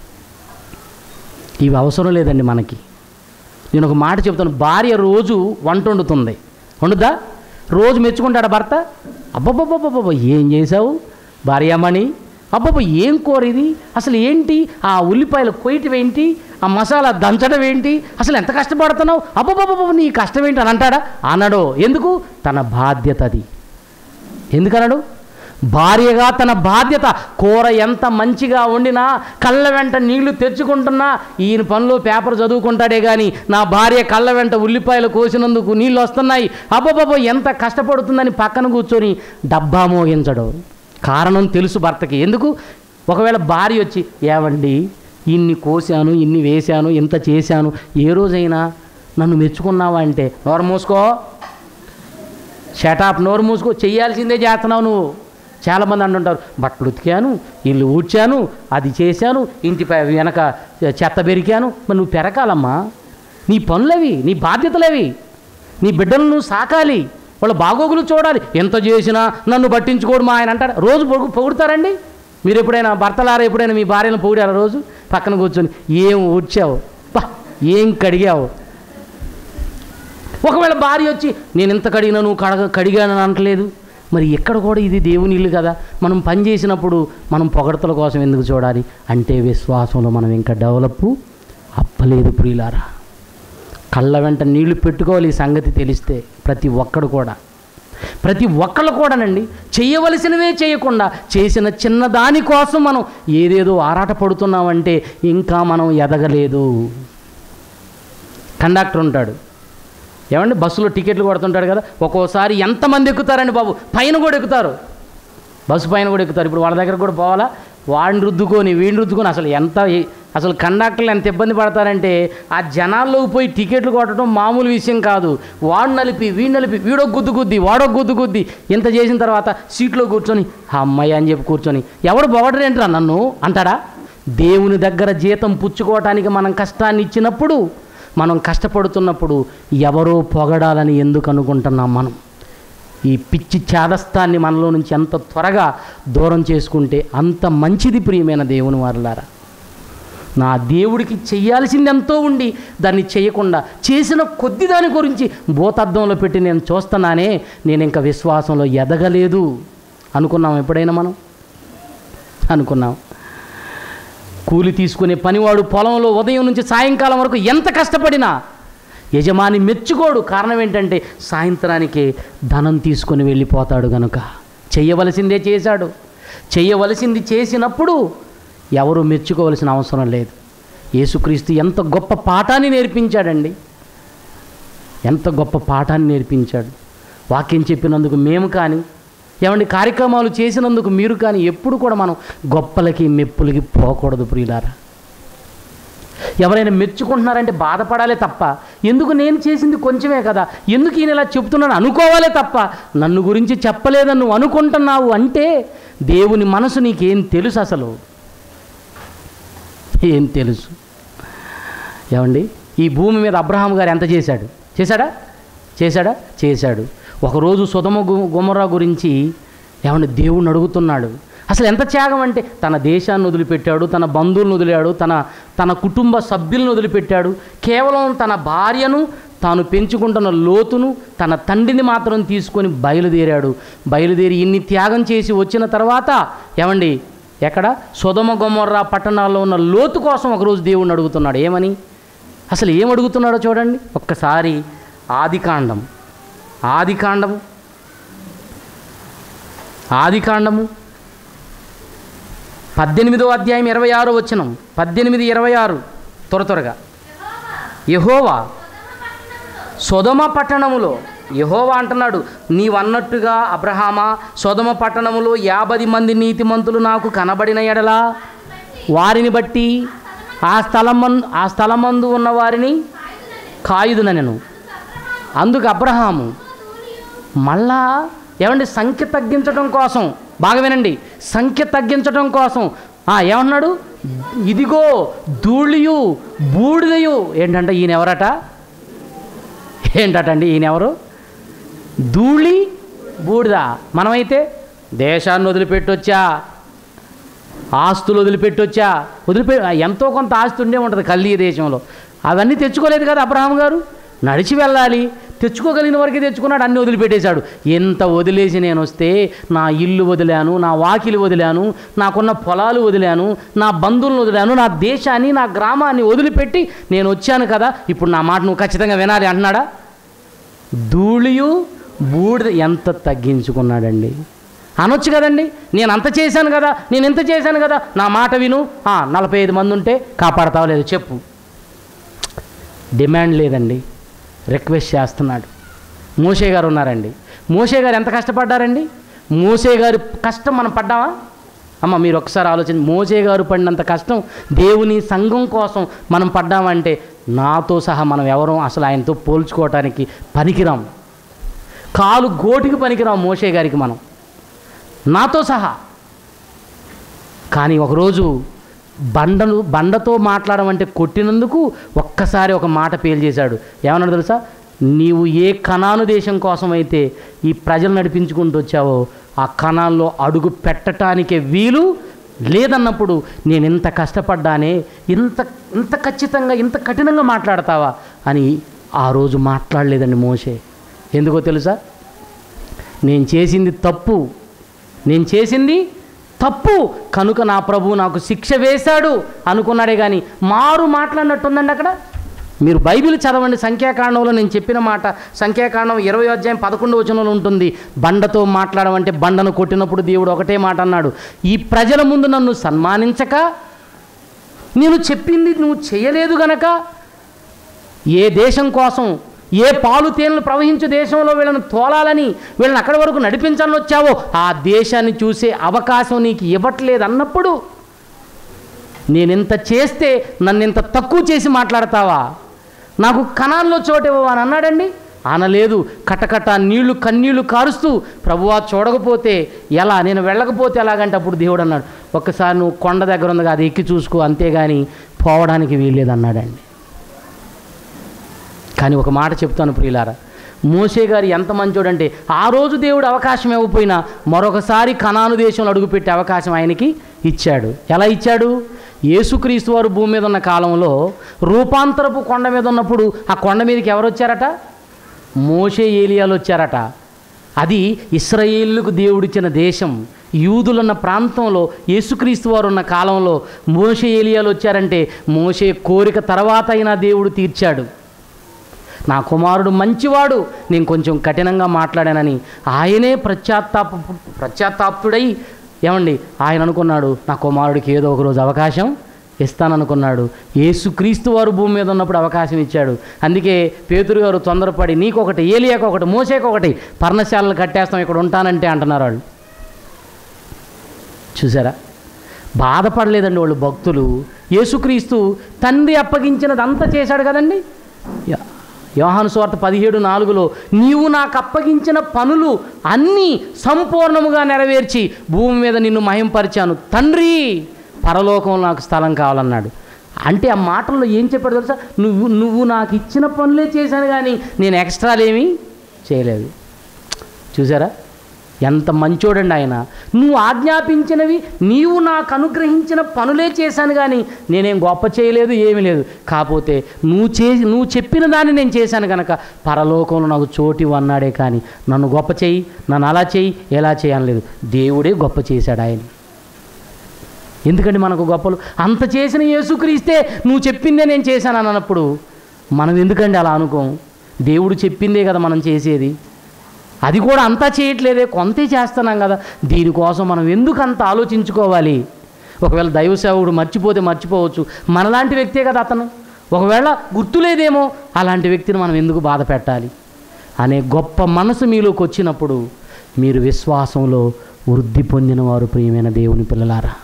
ఇవి అవసరం లేదండి మనకి నేను ఒక మాట చెప్తాను భార్య రోజు వంట వండుతుంది వండుదా రోజు మెచ్చుకుంటాడా భర్త అబ్బబ్బబ్బబ్బబ్బ ఏం చేసావు భార్యమణి అబ్బబ్బ ఏం కూర ఇది అసలు ఏంటి ఆ ఉల్లిపాయలు కొయ్యటం ఏంటి ఆ మసాలా దంచడం ఏంటి అసలు ఎంత కష్టపడుతున్నావు అబ్బబ్బబ్బ నీ కష్టం ఏంటి అని అంటాడా అనడో ఎందుకు తన బాధ్యత అది ఎందుకన్నాడు భార్యగా తన బాధ్యత కూర ఎంత మంచిగా వండినా కళ్ళ వెంట నీళ్లు తెచ్చుకుంటున్నా ఈయన పనిలో పేపర్ చదువుకుంటాడే కానీ నా భార్య కళ్ళ వెంట ఉల్లిపాయలు కోసినందుకు నీళ్ళు వస్తున్నాయి అబ్బబ్బబ్బో ఎంత కష్టపడుతుందని పక్కన కూర్చొని డబ్బా మోగించడు కారణం తెలుసు భర్తకి ఎందుకు ఒకవేళ భార్య వచ్చి ఏవండి ఇన్ని కోసాను ఇన్ని వేశాను ఇంత చేశాను ఏ రోజైనా నన్ను మెచ్చుకున్నావా అంటే నోరు మూసుకో షటాప్ నోరు మూసుకో చెయ్యాల్సిందే చేస్తున్నావు నువ్వు చాలామంది అంటుంటారు బట్టలు ఉతికాను ఇల్లు ఊడ్చాను అది చేశాను ఇంటి పై వెనక చెత్త పెరికాను మరి నువ్వు పెరకాలమ్మా నీ పనులవి నీ బాధ్యతలవి నీ బిడ్డలను నువ్వు సాకాలి వాళ్ళ బాగోగులు చూడాలి ఎంత చేసినా నన్ను పట్టించుకోడు మా ఆయన అంటాడు రోజు పొగు పొగుడతారండి మీరు ఎప్పుడైనా భర్తలారా ఎప్పుడైనా మీ భార్యను పొగిడారా రోజు పక్కన కూర్చొని ఏం ఊడ్చావు బా ఏం కడిగావు ఒకవేళ భార్య వచ్చి నేను ఎంత కడిగినా నువ్వు కడగ కడిగానని అనట్లేదు మరి ఎక్కడ కూడా ఇది దేవుని ఇల్లు కదా మనం పని చేసినప్పుడు మనం పొగడతల కోసం ఎందుకు చూడాలి అంటే విశ్వాసంలో మనం ఇంకా డెవలప్ అప్పలేదు ప్రియులారా కళ్ళ వెంట నీళ్లు పెట్టుకోవాలి ఈ సంగతి తెలిస్తే ప్రతి ఒక్కడు కూడా ప్రతి ఒక్కళ్ళు కూడానండి చేయవలసినవే చేయకుండా చేసిన చిన్న దాని కోసం మనం ఏదేదో ఆరాట పడుతున్నామంటే ఇంకా మనం ఎదగలేదు కండక్టర్ ఉంటాడు ఏమండి బస్సులో టికెట్లు కొడుతుంటాడు కదా ఒక్కోసారి ఎంతమంది ఎక్కుతారండి బాబు పైన కూడా ఎక్కుతారు బస్సు పైన కూడా ఎక్కుతారు ఇప్పుడు వాళ్ళ దగ్గర కూడా పోవాలా వాడిని రుద్దుకొని వీడిని రుద్దుకొని అసలు ఎంత అసలు కండక్టర్లు ఎంత ఇబ్బంది పడతారంటే ఆ జనాల్లోకి పోయి టికెట్లు కొట్టడం మామూలు విషయం కాదు వాడు నలిపి వీడు నలిపి వీడో గుద్దు గుద్ది వాడో గుద్దు గుద్ది ఇంత చేసిన తర్వాత సీట్లో కూర్చొని అమ్మాయి అని చెప్పి కూర్చొని ఎవడు పొగడరేంట్రా నన్ను అంటాడా దేవుని దగ్గర జీతం పుచ్చుకోవటానికి మనం కష్టాన్ని ఇచ్చినప్పుడు మనం కష్టపడుతున్నప్పుడు ఎవరో పొగడాలని ఎందుకు అనుకుంటున్నాం మనం ఈ పిచ్చి చేదస్తాన్ని మనలో నుంచి ఎంత త్వరగా దూరం చేసుకుంటే అంత మంచిది ప్రియమైన దేవుని వారులారా నా దేవుడికి చెయ్యాల్సింది ఎంతో ఉండి దాన్ని చేయకుండా చేసిన కొద్ది దాని గురించి భూతద్దంలో పెట్టి నేను చూస్తున్నానే నేను ఇంకా విశ్వాసంలో ఎదగలేదు అనుకున్నాం ఎప్పుడైనా మనం అనుకున్నాం కూలి తీసుకునే పనివాడు పొలంలో ఉదయం నుంచి సాయంకాలం వరకు ఎంత కష్టపడినా యజమాని మెచ్చుకోడు కారణం ఏంటంటే సాయంత్రానికే ధనం తీసుకొని వెళ్ళిపోతాడు గనుక చెయ్యవలసిందే చేశాడు చెయ్యవలసింది చేసినప్పుడు ఎవరు మెచ్చుకోవలసిన అవసరం లేదు యేసుక్రీస్తు ఎంత గొప్ప పాఠాన్ని నేర్పించాడండి ఎంత గొప్ప పాఠాన్ని నేర్పించాడు వాక్యం చెప్పినందుకు మేము కానీ ఏమండి కార్యక్రమాలు చేసినందుకు మీరు కానీ ఎప్పుడు కూడా మనం గొప్పలకి మెప్పులకి పోకూడదు ప్రియులారా ఎవరైనా మెచ్చుకుంటున్నారంటే బాధపడాలే తప్ప ఎందుకు నేను చేసింది కొంచెమే కదా ఎందుకు ఈయన ఇలా చెప్తున్నాను అనుకోవాలే తప్ప నన్ను గురించి చెప్పలేదని నువ్వు అనుకుంటున్నావు అంటే దేవుని మనసు నీకేం తెలుసు అసలు ఏం తెలుసు ఏమండి ఈ భూమి మీద అబ్రహాం గారు ఎంత చేశాడు చేశాడా చేశాడా చేశాడు ఒకరోజు సుధమ గు- గుమరా గురించి ఏమండి దేవుణ్ణి అడుగుతున్నాడు అసలు ఎంత త్యాగం అంటే తన దేశాన్ని వదిలిపెట్టాడు తన బంధువులను వదిలాడు తన తన కుటుంబ సభ్యులను వదిలిపెట్టాడు కేవలం తన భార్యను తాను పెంచుకుంటున్న లోతును తన తండ్రిని మాత్రం తీసుకొని బయలుదేరాడు బయలుదేరి ఇన్ని త్యాగం చేసి వచ్చిన తర్వాత ఏమండి ఎక్కడ సుధమ గొమర్రా పట్టణాల్లో ఉన్న లోతు కోసం ఒకరోజు దేవుణ్ణి అడుగుతున్నాడు ఏమని అసలు ఏం అడుగుతున్నాడో చూడండి ఒక్కసారి ఆదికాండం ఆదికాండము ఆదికాండము పద్దెనిమిదో అధ్యాయం ఇరవై ఆరు వచ్చినం పద్దెనిమిది ఇరవై ఆరు త్వర త్వరగా యహోవా సొదమ పట్టణములో యహోవా అంటున్నాడు నీవన్నట్టుగా అబ్రహామా సొదమ పట్టణములో యాభై మంది నీతిమంతులు నాకు కనబడిన ఎడలా వారిని బట్టి ఆ స్థలమన్ ఆ స్థలమందు ఉన్న వారిని కాయుదున నేను అందుకు అబ్రహాము మళ్ళా ఏమండి సంఖ్య తగ్గించడం కోసం బాగా వినండి సంఖ్య తగ్గించడం కోసం ఆ, ఏమన్నాడు ఇదిగో ధూళియు బూడిదయు ఏంటంటే ఈయన ఎవరట ఏంటటండి ఈయన ఎవరు ధూళి బూడిద మనమైతే దేశాన్ని వదిలిపెట్టొచ్చా ఆస్తులు వదిలిపెట్టొచ్చా వదిలిపె ఎంతో కొంత ఆస్తి ఉండే ఉంటుంది కల్దీ దేశంలో అవన్నీ తెచ్చుకోలేదు కదా అబ్రహాం గారు నడిచి వెళ్ళాలి తెచ్చుకోగలిగిన వరకే తెచ్చుకున్నాడు అన్ని వదిలిపెట్టేశాడు ఎంత వదిలేసి నేను వస్తే నా ఇల్లు వదిలాను నా వాకిలి వదిలాను నాకున్న పొలాలు వదిలాను నా బంధువులను వదిలాను నా దేశాన్ని నా గ్రామాన్ని వదిలిపెట్టి నేను వచ్చాను కదా ఇప్పుడు నా మాట నువ్వు ఖచ్చితంగా వినాలి అంటున్నాడా ధూళియు బూడిద ఎంత తగ్గించుకున్నాడండి అనొచ్చు కదండి నేను అంత చేశాను కదా నేను ఎంత చేశాను కదా నా మాట విను ఆ, నలభై ఐదు మంది ఉంటే కాపాడతావు లేదు చెప్పు డిమాండ్ లేదండి రిక్వెస్ట్ చేస్తున్నాడు మోషే గారు ఉన్నారండి మోషే గారు ఎంత కష్టపడ్డారండి మోసే గారి కష్టం మనం పడ్డామా అమ్మ మీరు ఒకసారి ఆలోచించి మోసే గారు పడినంత కష్టం దేవుని సంఘం కోసం మనం పడ్డామంటే నాతో సహా మనం ఎవరూ అసలు ఆయనతో పోల్చుకోవటానికి పనికిరాం కాలు గోటికి పనికిరాం మోషే గారికి మనం నాతో సహా కానీ ఒకరోజు బండను బండతో మాట్లాడడం అంటే కొట్టినందుకు ఒక్కసారి ఒక మాట పేల్చేశాడు ఏమన్నాడు తెలుసా నీవు ఏ కణాను దేశం కోసం అయితే ఈ ప్రజలు నడిపించుకుంటూ వచ్చావో ఆ కణాల్లో అడుగు పెట్టడానికే వీలు లేదన్నప్పుడు నేను ఇంత కష్టపడ్డానే ఇంత ఇంత ఖచ్చితంగా ఇంత కఠినంగా మాట్లాడతావా అని ఆ రోజు మాట్లాడలేదండి మోషే ఎందుకో తెలుసా నేను చేసింది తప్పు నేను చేసింది తప్పు కనుక నా ప్రభు నాకు శిక్ష వేశాడు అనుకున్నాడే కానీ మారు మాట్లాడినట్టుందండి అక్కడ మీరు బైబిల్ చదవండి సంఖ్యాకాండంలో నేను చెప్పిన మాట సంఖ్యాకాండం ఇరవై అధ్యాయం పదకొండు వచనంలో ఉంటుంది బండతో మాట్లాడమంటే బండను కొట్టినప్పుడు దేవుడు ఒకటే మాట అన్నాడు ఈ ప్రజల ముందు నన్ను సన్మానించక నేను చెప్పింది నువ్వు చేయలేదు గనక ఏ దేశం కోసం ఏ పాలు తేనెలు ప్రవహించు దేశంలో వీళ్ళని తోలాలని వీళ్ళని అక్కడి వరకు నడిపించాలని వచ్చావో ఆ దేశాన్ని చూసే అవకాశం నీకు ఇవ్వట్లేదు అన్నప్పుడు నేను ఇంత చేస్తే నన్ను ఇంత తక్కువ చేసి మాట్లాడతావా నాకు కణాల్లో చోటు ఇవ్వవా అని అన్నాడండి అనలేదు కటకట నీళ్లు కన్నీళ్లు కారుస్తూ ప్రభువా చూడకపోతే ఎలా నేను వెళ్ళకపోతే ఎలాగంటే అప్పుడు దేవుడు అన్నాడు ఒక్కసారి నువ్వు కొండ దగ్గర ఉంది అది ఎక్కి చూసుకో అంతేగాని పోవడానికి వీల్లేదు అన్నాడండి కానీ ఒక మాట చెప్తాను ప్రియులారా మోసే గారు ఎంత మంచోడంటే ఆ రోజు దేవుడు అవకాశం ఇవ్వకపోయినా మరొకసారి కనాను దేశంలో అడుగుపెట్టే అవకాశం ఆయనకి ఇచ్చాడు ఎలా ఇచ్చాడు యేసుక్రీస్తు వారు భూమి మీద ఉన్న కాలంలో రూపాంతరపు కొండ మీద ఉన్నప్పుడు ఆ కొండ మీదకి ఎవరు వచ్చారట మోషే ఏలియాలు వచ్చారట అది ఇస్రాయేళ్లకు దేవుడిచ్చిన దేశం యూదులున్న ప్రాంతంలో యేసుక్రీస్తు వారు ఉన్న కాలంలో మోషే ఏలియాలు వచ్చారంటే మోషే కోరిక తర్వాత అయినా దేవుడు తీర్చాడు నా కుమారుడు మంచివాడు నేను కొంచెం కఠినంగా మాట్లాడానని ఆయనే ప్రత్యాత్తాప ప్రత్యాత్తాప్తుడై ఏమండి ఆయన అనుకున్నాడు నా కుమారుడికి ఏదో ఒకరోజు అవకాశం ఇస్తాననుకున్నాడు యేసుక్రీస్తు వారు భూమి మీద ఉన్నప్పుడు అవకాశం ఇచ్చాడు అందుకే పేతురు గారు తొందరపడి నీకొకటి ఏలియాకు ఒకటి మోసేకొకటి పర్ణశాలలు కట్టేస్తాం ఇక్కడ ఉంటానంటే అంటున్నారు వాళ్ళు చూసారా బాధపడలేదండి వాళ్ళు భక్తులు యేసుక్రీస్తు తండ్రి అప్పగించినది అంతా చేశాడు కదండి యా- యోహాను స్వార్థ పదిహేడు నాలుగులో నీవు నాకు అప్పగించిన పనులు అన్నీ సంపూర్ణముగా నెరవేర్చి భూమి మీద నిన్ను మహింపరిచాను తండ్రి పరలోకంలో నాకు స్థలం కావాలన్నాడు అంటే ఆ మాటల్లో ఏం చెప్పాడు తెలుసా నువ్వు నువ్వు నాకు ఇచ్చిన పనులే చేశాను కానీ నేను ఎక్స్ట్రాలేమీ చేయలేదు చూసారా ఎంత మంచోడండి ఆయన నువ్వు ఆజ్ఞాపించినవి నీవు నాకు అనుగ్రహించిన పనులే చేశాను కానీ నేనేం గొప్ప చేయలేదు ఏమీ లేదు కాకపోతే నువ్వు చే నువ్వు చెప్పిన దాన్ని నేను చేశాను కనుక పరలోకంలో నాకు చోటు అన్నాడే కానీ నన్ను గొప్ప చేయి నన్ను అలా చేయి ఎలా చేయనలేదు దేవుడే గొప్ప చేశాడు ఆయన ఎందుకంటే మనకు గొప్పలు అంత చేసిన యేసుక్రీస్తే నువ్వు చెప్పిందే నేను చేశాను అని అన్నప్పుడు మనం ఎందుకండి అలా అనుకోం దేవుడు చెప్పిందే కదా మనం చేసేది అది కూడా అంతా చేయట్లేదే కొంతే చేస్తున్నాం కదా దీనికోసం మనం ఎందుకు అంత ఆలోచించుకోవాలి ఒకవేళ దైవ సేవకుడు మర్చిపోతే మర్చిపోవచ్చు మనలాంటి వ్యక్తే కదా అతను ఒకవేళ గుర్తులేదేమో అలాంటి వ్యక్తిని మనం ఎందుకు బాధ పెట్టాలి అనే గొప్ప మనసు మీలోకి వచ్చినప్పుడు మీరు విశ్వాసంలో వృద్ధి పొందిన వారు ప్రియమైన దేవుని పిల్లలారా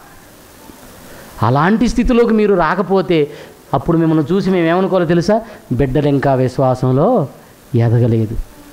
అలాంటి స్థితిలోకి మీరు రాకపోతే అప్పుడు మిమ్మల్ని చూసి మేము ఏమనుకోవాలో తెలుసా బిడ్డలు ఇంకా విశ్వాసంలో ఎదగలేదు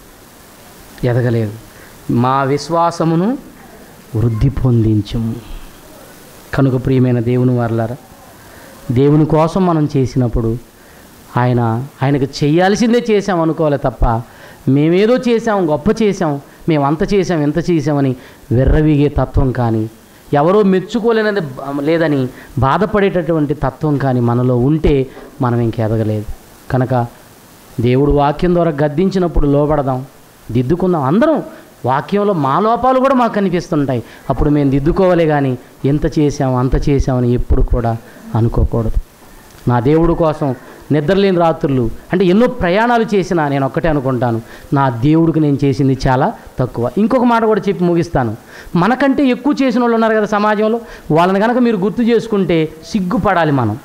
ఎదగలేదు మా విశ్వాసమును వృద్ధి పొందించుము కనుక ప్రియమైన దేవుని వారలారా దేవుని కోసం మనం చేసినప్పుడు ఆయన ఆయనకు చేయాల్సిందే చేసాం అనుకోవాలి తప్ప మేమేదో చేసాం గొప్ప చేసాం మేము అంత చేసాం ఎంత చేసామని విర్రవీగే తత్వం కానీ ఎవరో మెచ్చుకోలేనది బ- లేదని బాధపడేటటువంటి తత్వం కానీ మనలో ఉంటే మనం ఇంక ఎదగలేదు కనుక దేవుడు వాక్యం ద్వారా గద్దించినప్పుడు లోబడదాం దిద్దుకుందాం అందరం వాక్యంలో మా లోపాలు కూడా మాకు కనిపిస్తుంటాయి అప్పుడు మేము దిద్దుకోవాలి కానీ ఎంత చేసాం అంత చేసామని ఎప్పుడు కూడా అనుకోకూడదు నా దేవుడు కోసం నిద్రలేని రాత్రులు అంటే ఎన్నో ప్రయాణాలు చేసినా నేను ఒక్కటే అనుకుంటాను నా దేవుడికి నేను చేసింది చాలా తక్కువ ఇంకొక మాట కూడా చెప్పి ముగిస్తాను మనకంటే ఎక్కువ చేసిన వాళ్ళు ఉన్నారు కదా సమాజంలో వాళ్ళని కనుక మీరు గుర్తు చేసుకుంటే సిగ్గుపడాలి మనం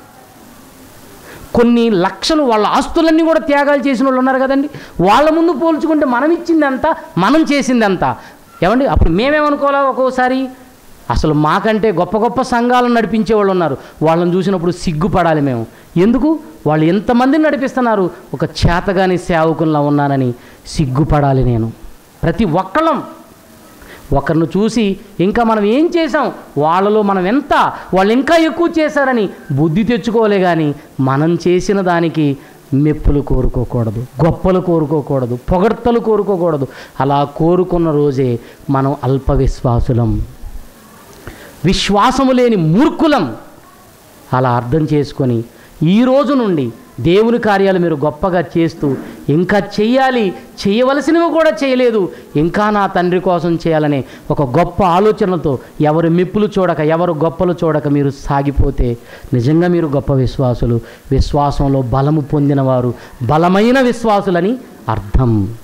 కొన్ని లక్షలు వాళ్ళ ఆస్తులన్నీ కూడా త్యాగాలు చేసిన వాళ్ళు ఉన్నారు కదండి వాళ్ళ ముందు పోల్చుకుంటే మనం ఇచ్చింది ఎంత మనం చేసింది ఎంత ఏమండి అప్పుడు మేమేమనుకోవాలా ఒక్కోసారి అసలు మాకంటే గొప్ప గొప్ప సంఘాలను నడిపించే వాళ్ళు ఉన్నారు వాళ్ళని చూసినప్పుడు సిగ్గుపడాలి మేము ఎందుకు వాళ్ళు ఎంతమందిని నడిపిస్తున్నారు ఒక చేతగాని సేవకుల్లా ఉన్నానని సిగ్గుపడాలి నేను ప్రతి ఒక్కళ్ళం ఒకరిని చూసి ఇంకా మనం ఏం చేసాం వాళ్ళలో మనం ఎంత వాళ్ళు ఇంకా ఎక్కువ చేశారని బుద్ధి తెచ్చుకోలే కానీ మనం చేసిన దానికి మెప్పులు కోరుకోకూడదు గొప్పలు కోరుకోకూడదు పొగడ్తలు కోరుకోకూడదు అలా కోరుకున్న రోజే మనం అల్ప విశ్వాసులం విశ్వాసము లేని మూర్ఖులం అలా అర్థం చేసుకొని ఈ రోజు నుండి దేవుని కార్యాలు మీరు గొప్పగా చేస్తూ ఇంకా చెయ్యాలి చేయవలసినవి కూడా చేయలేదు ఇంకా నా తండ్రి కోసం చేయాలనే ఒక గొప్ప ఆలోచనలతో ఎవరు మెప్పులు చూడక ఎవరు గొప్పలు చూడక మీరు సాగిపోతే నిజంగా మీరు గొప్ప విశ్వాసులు విశ్వాసంలో బలము పొందినవారు బలమైన విశ్వాసులని అర్థం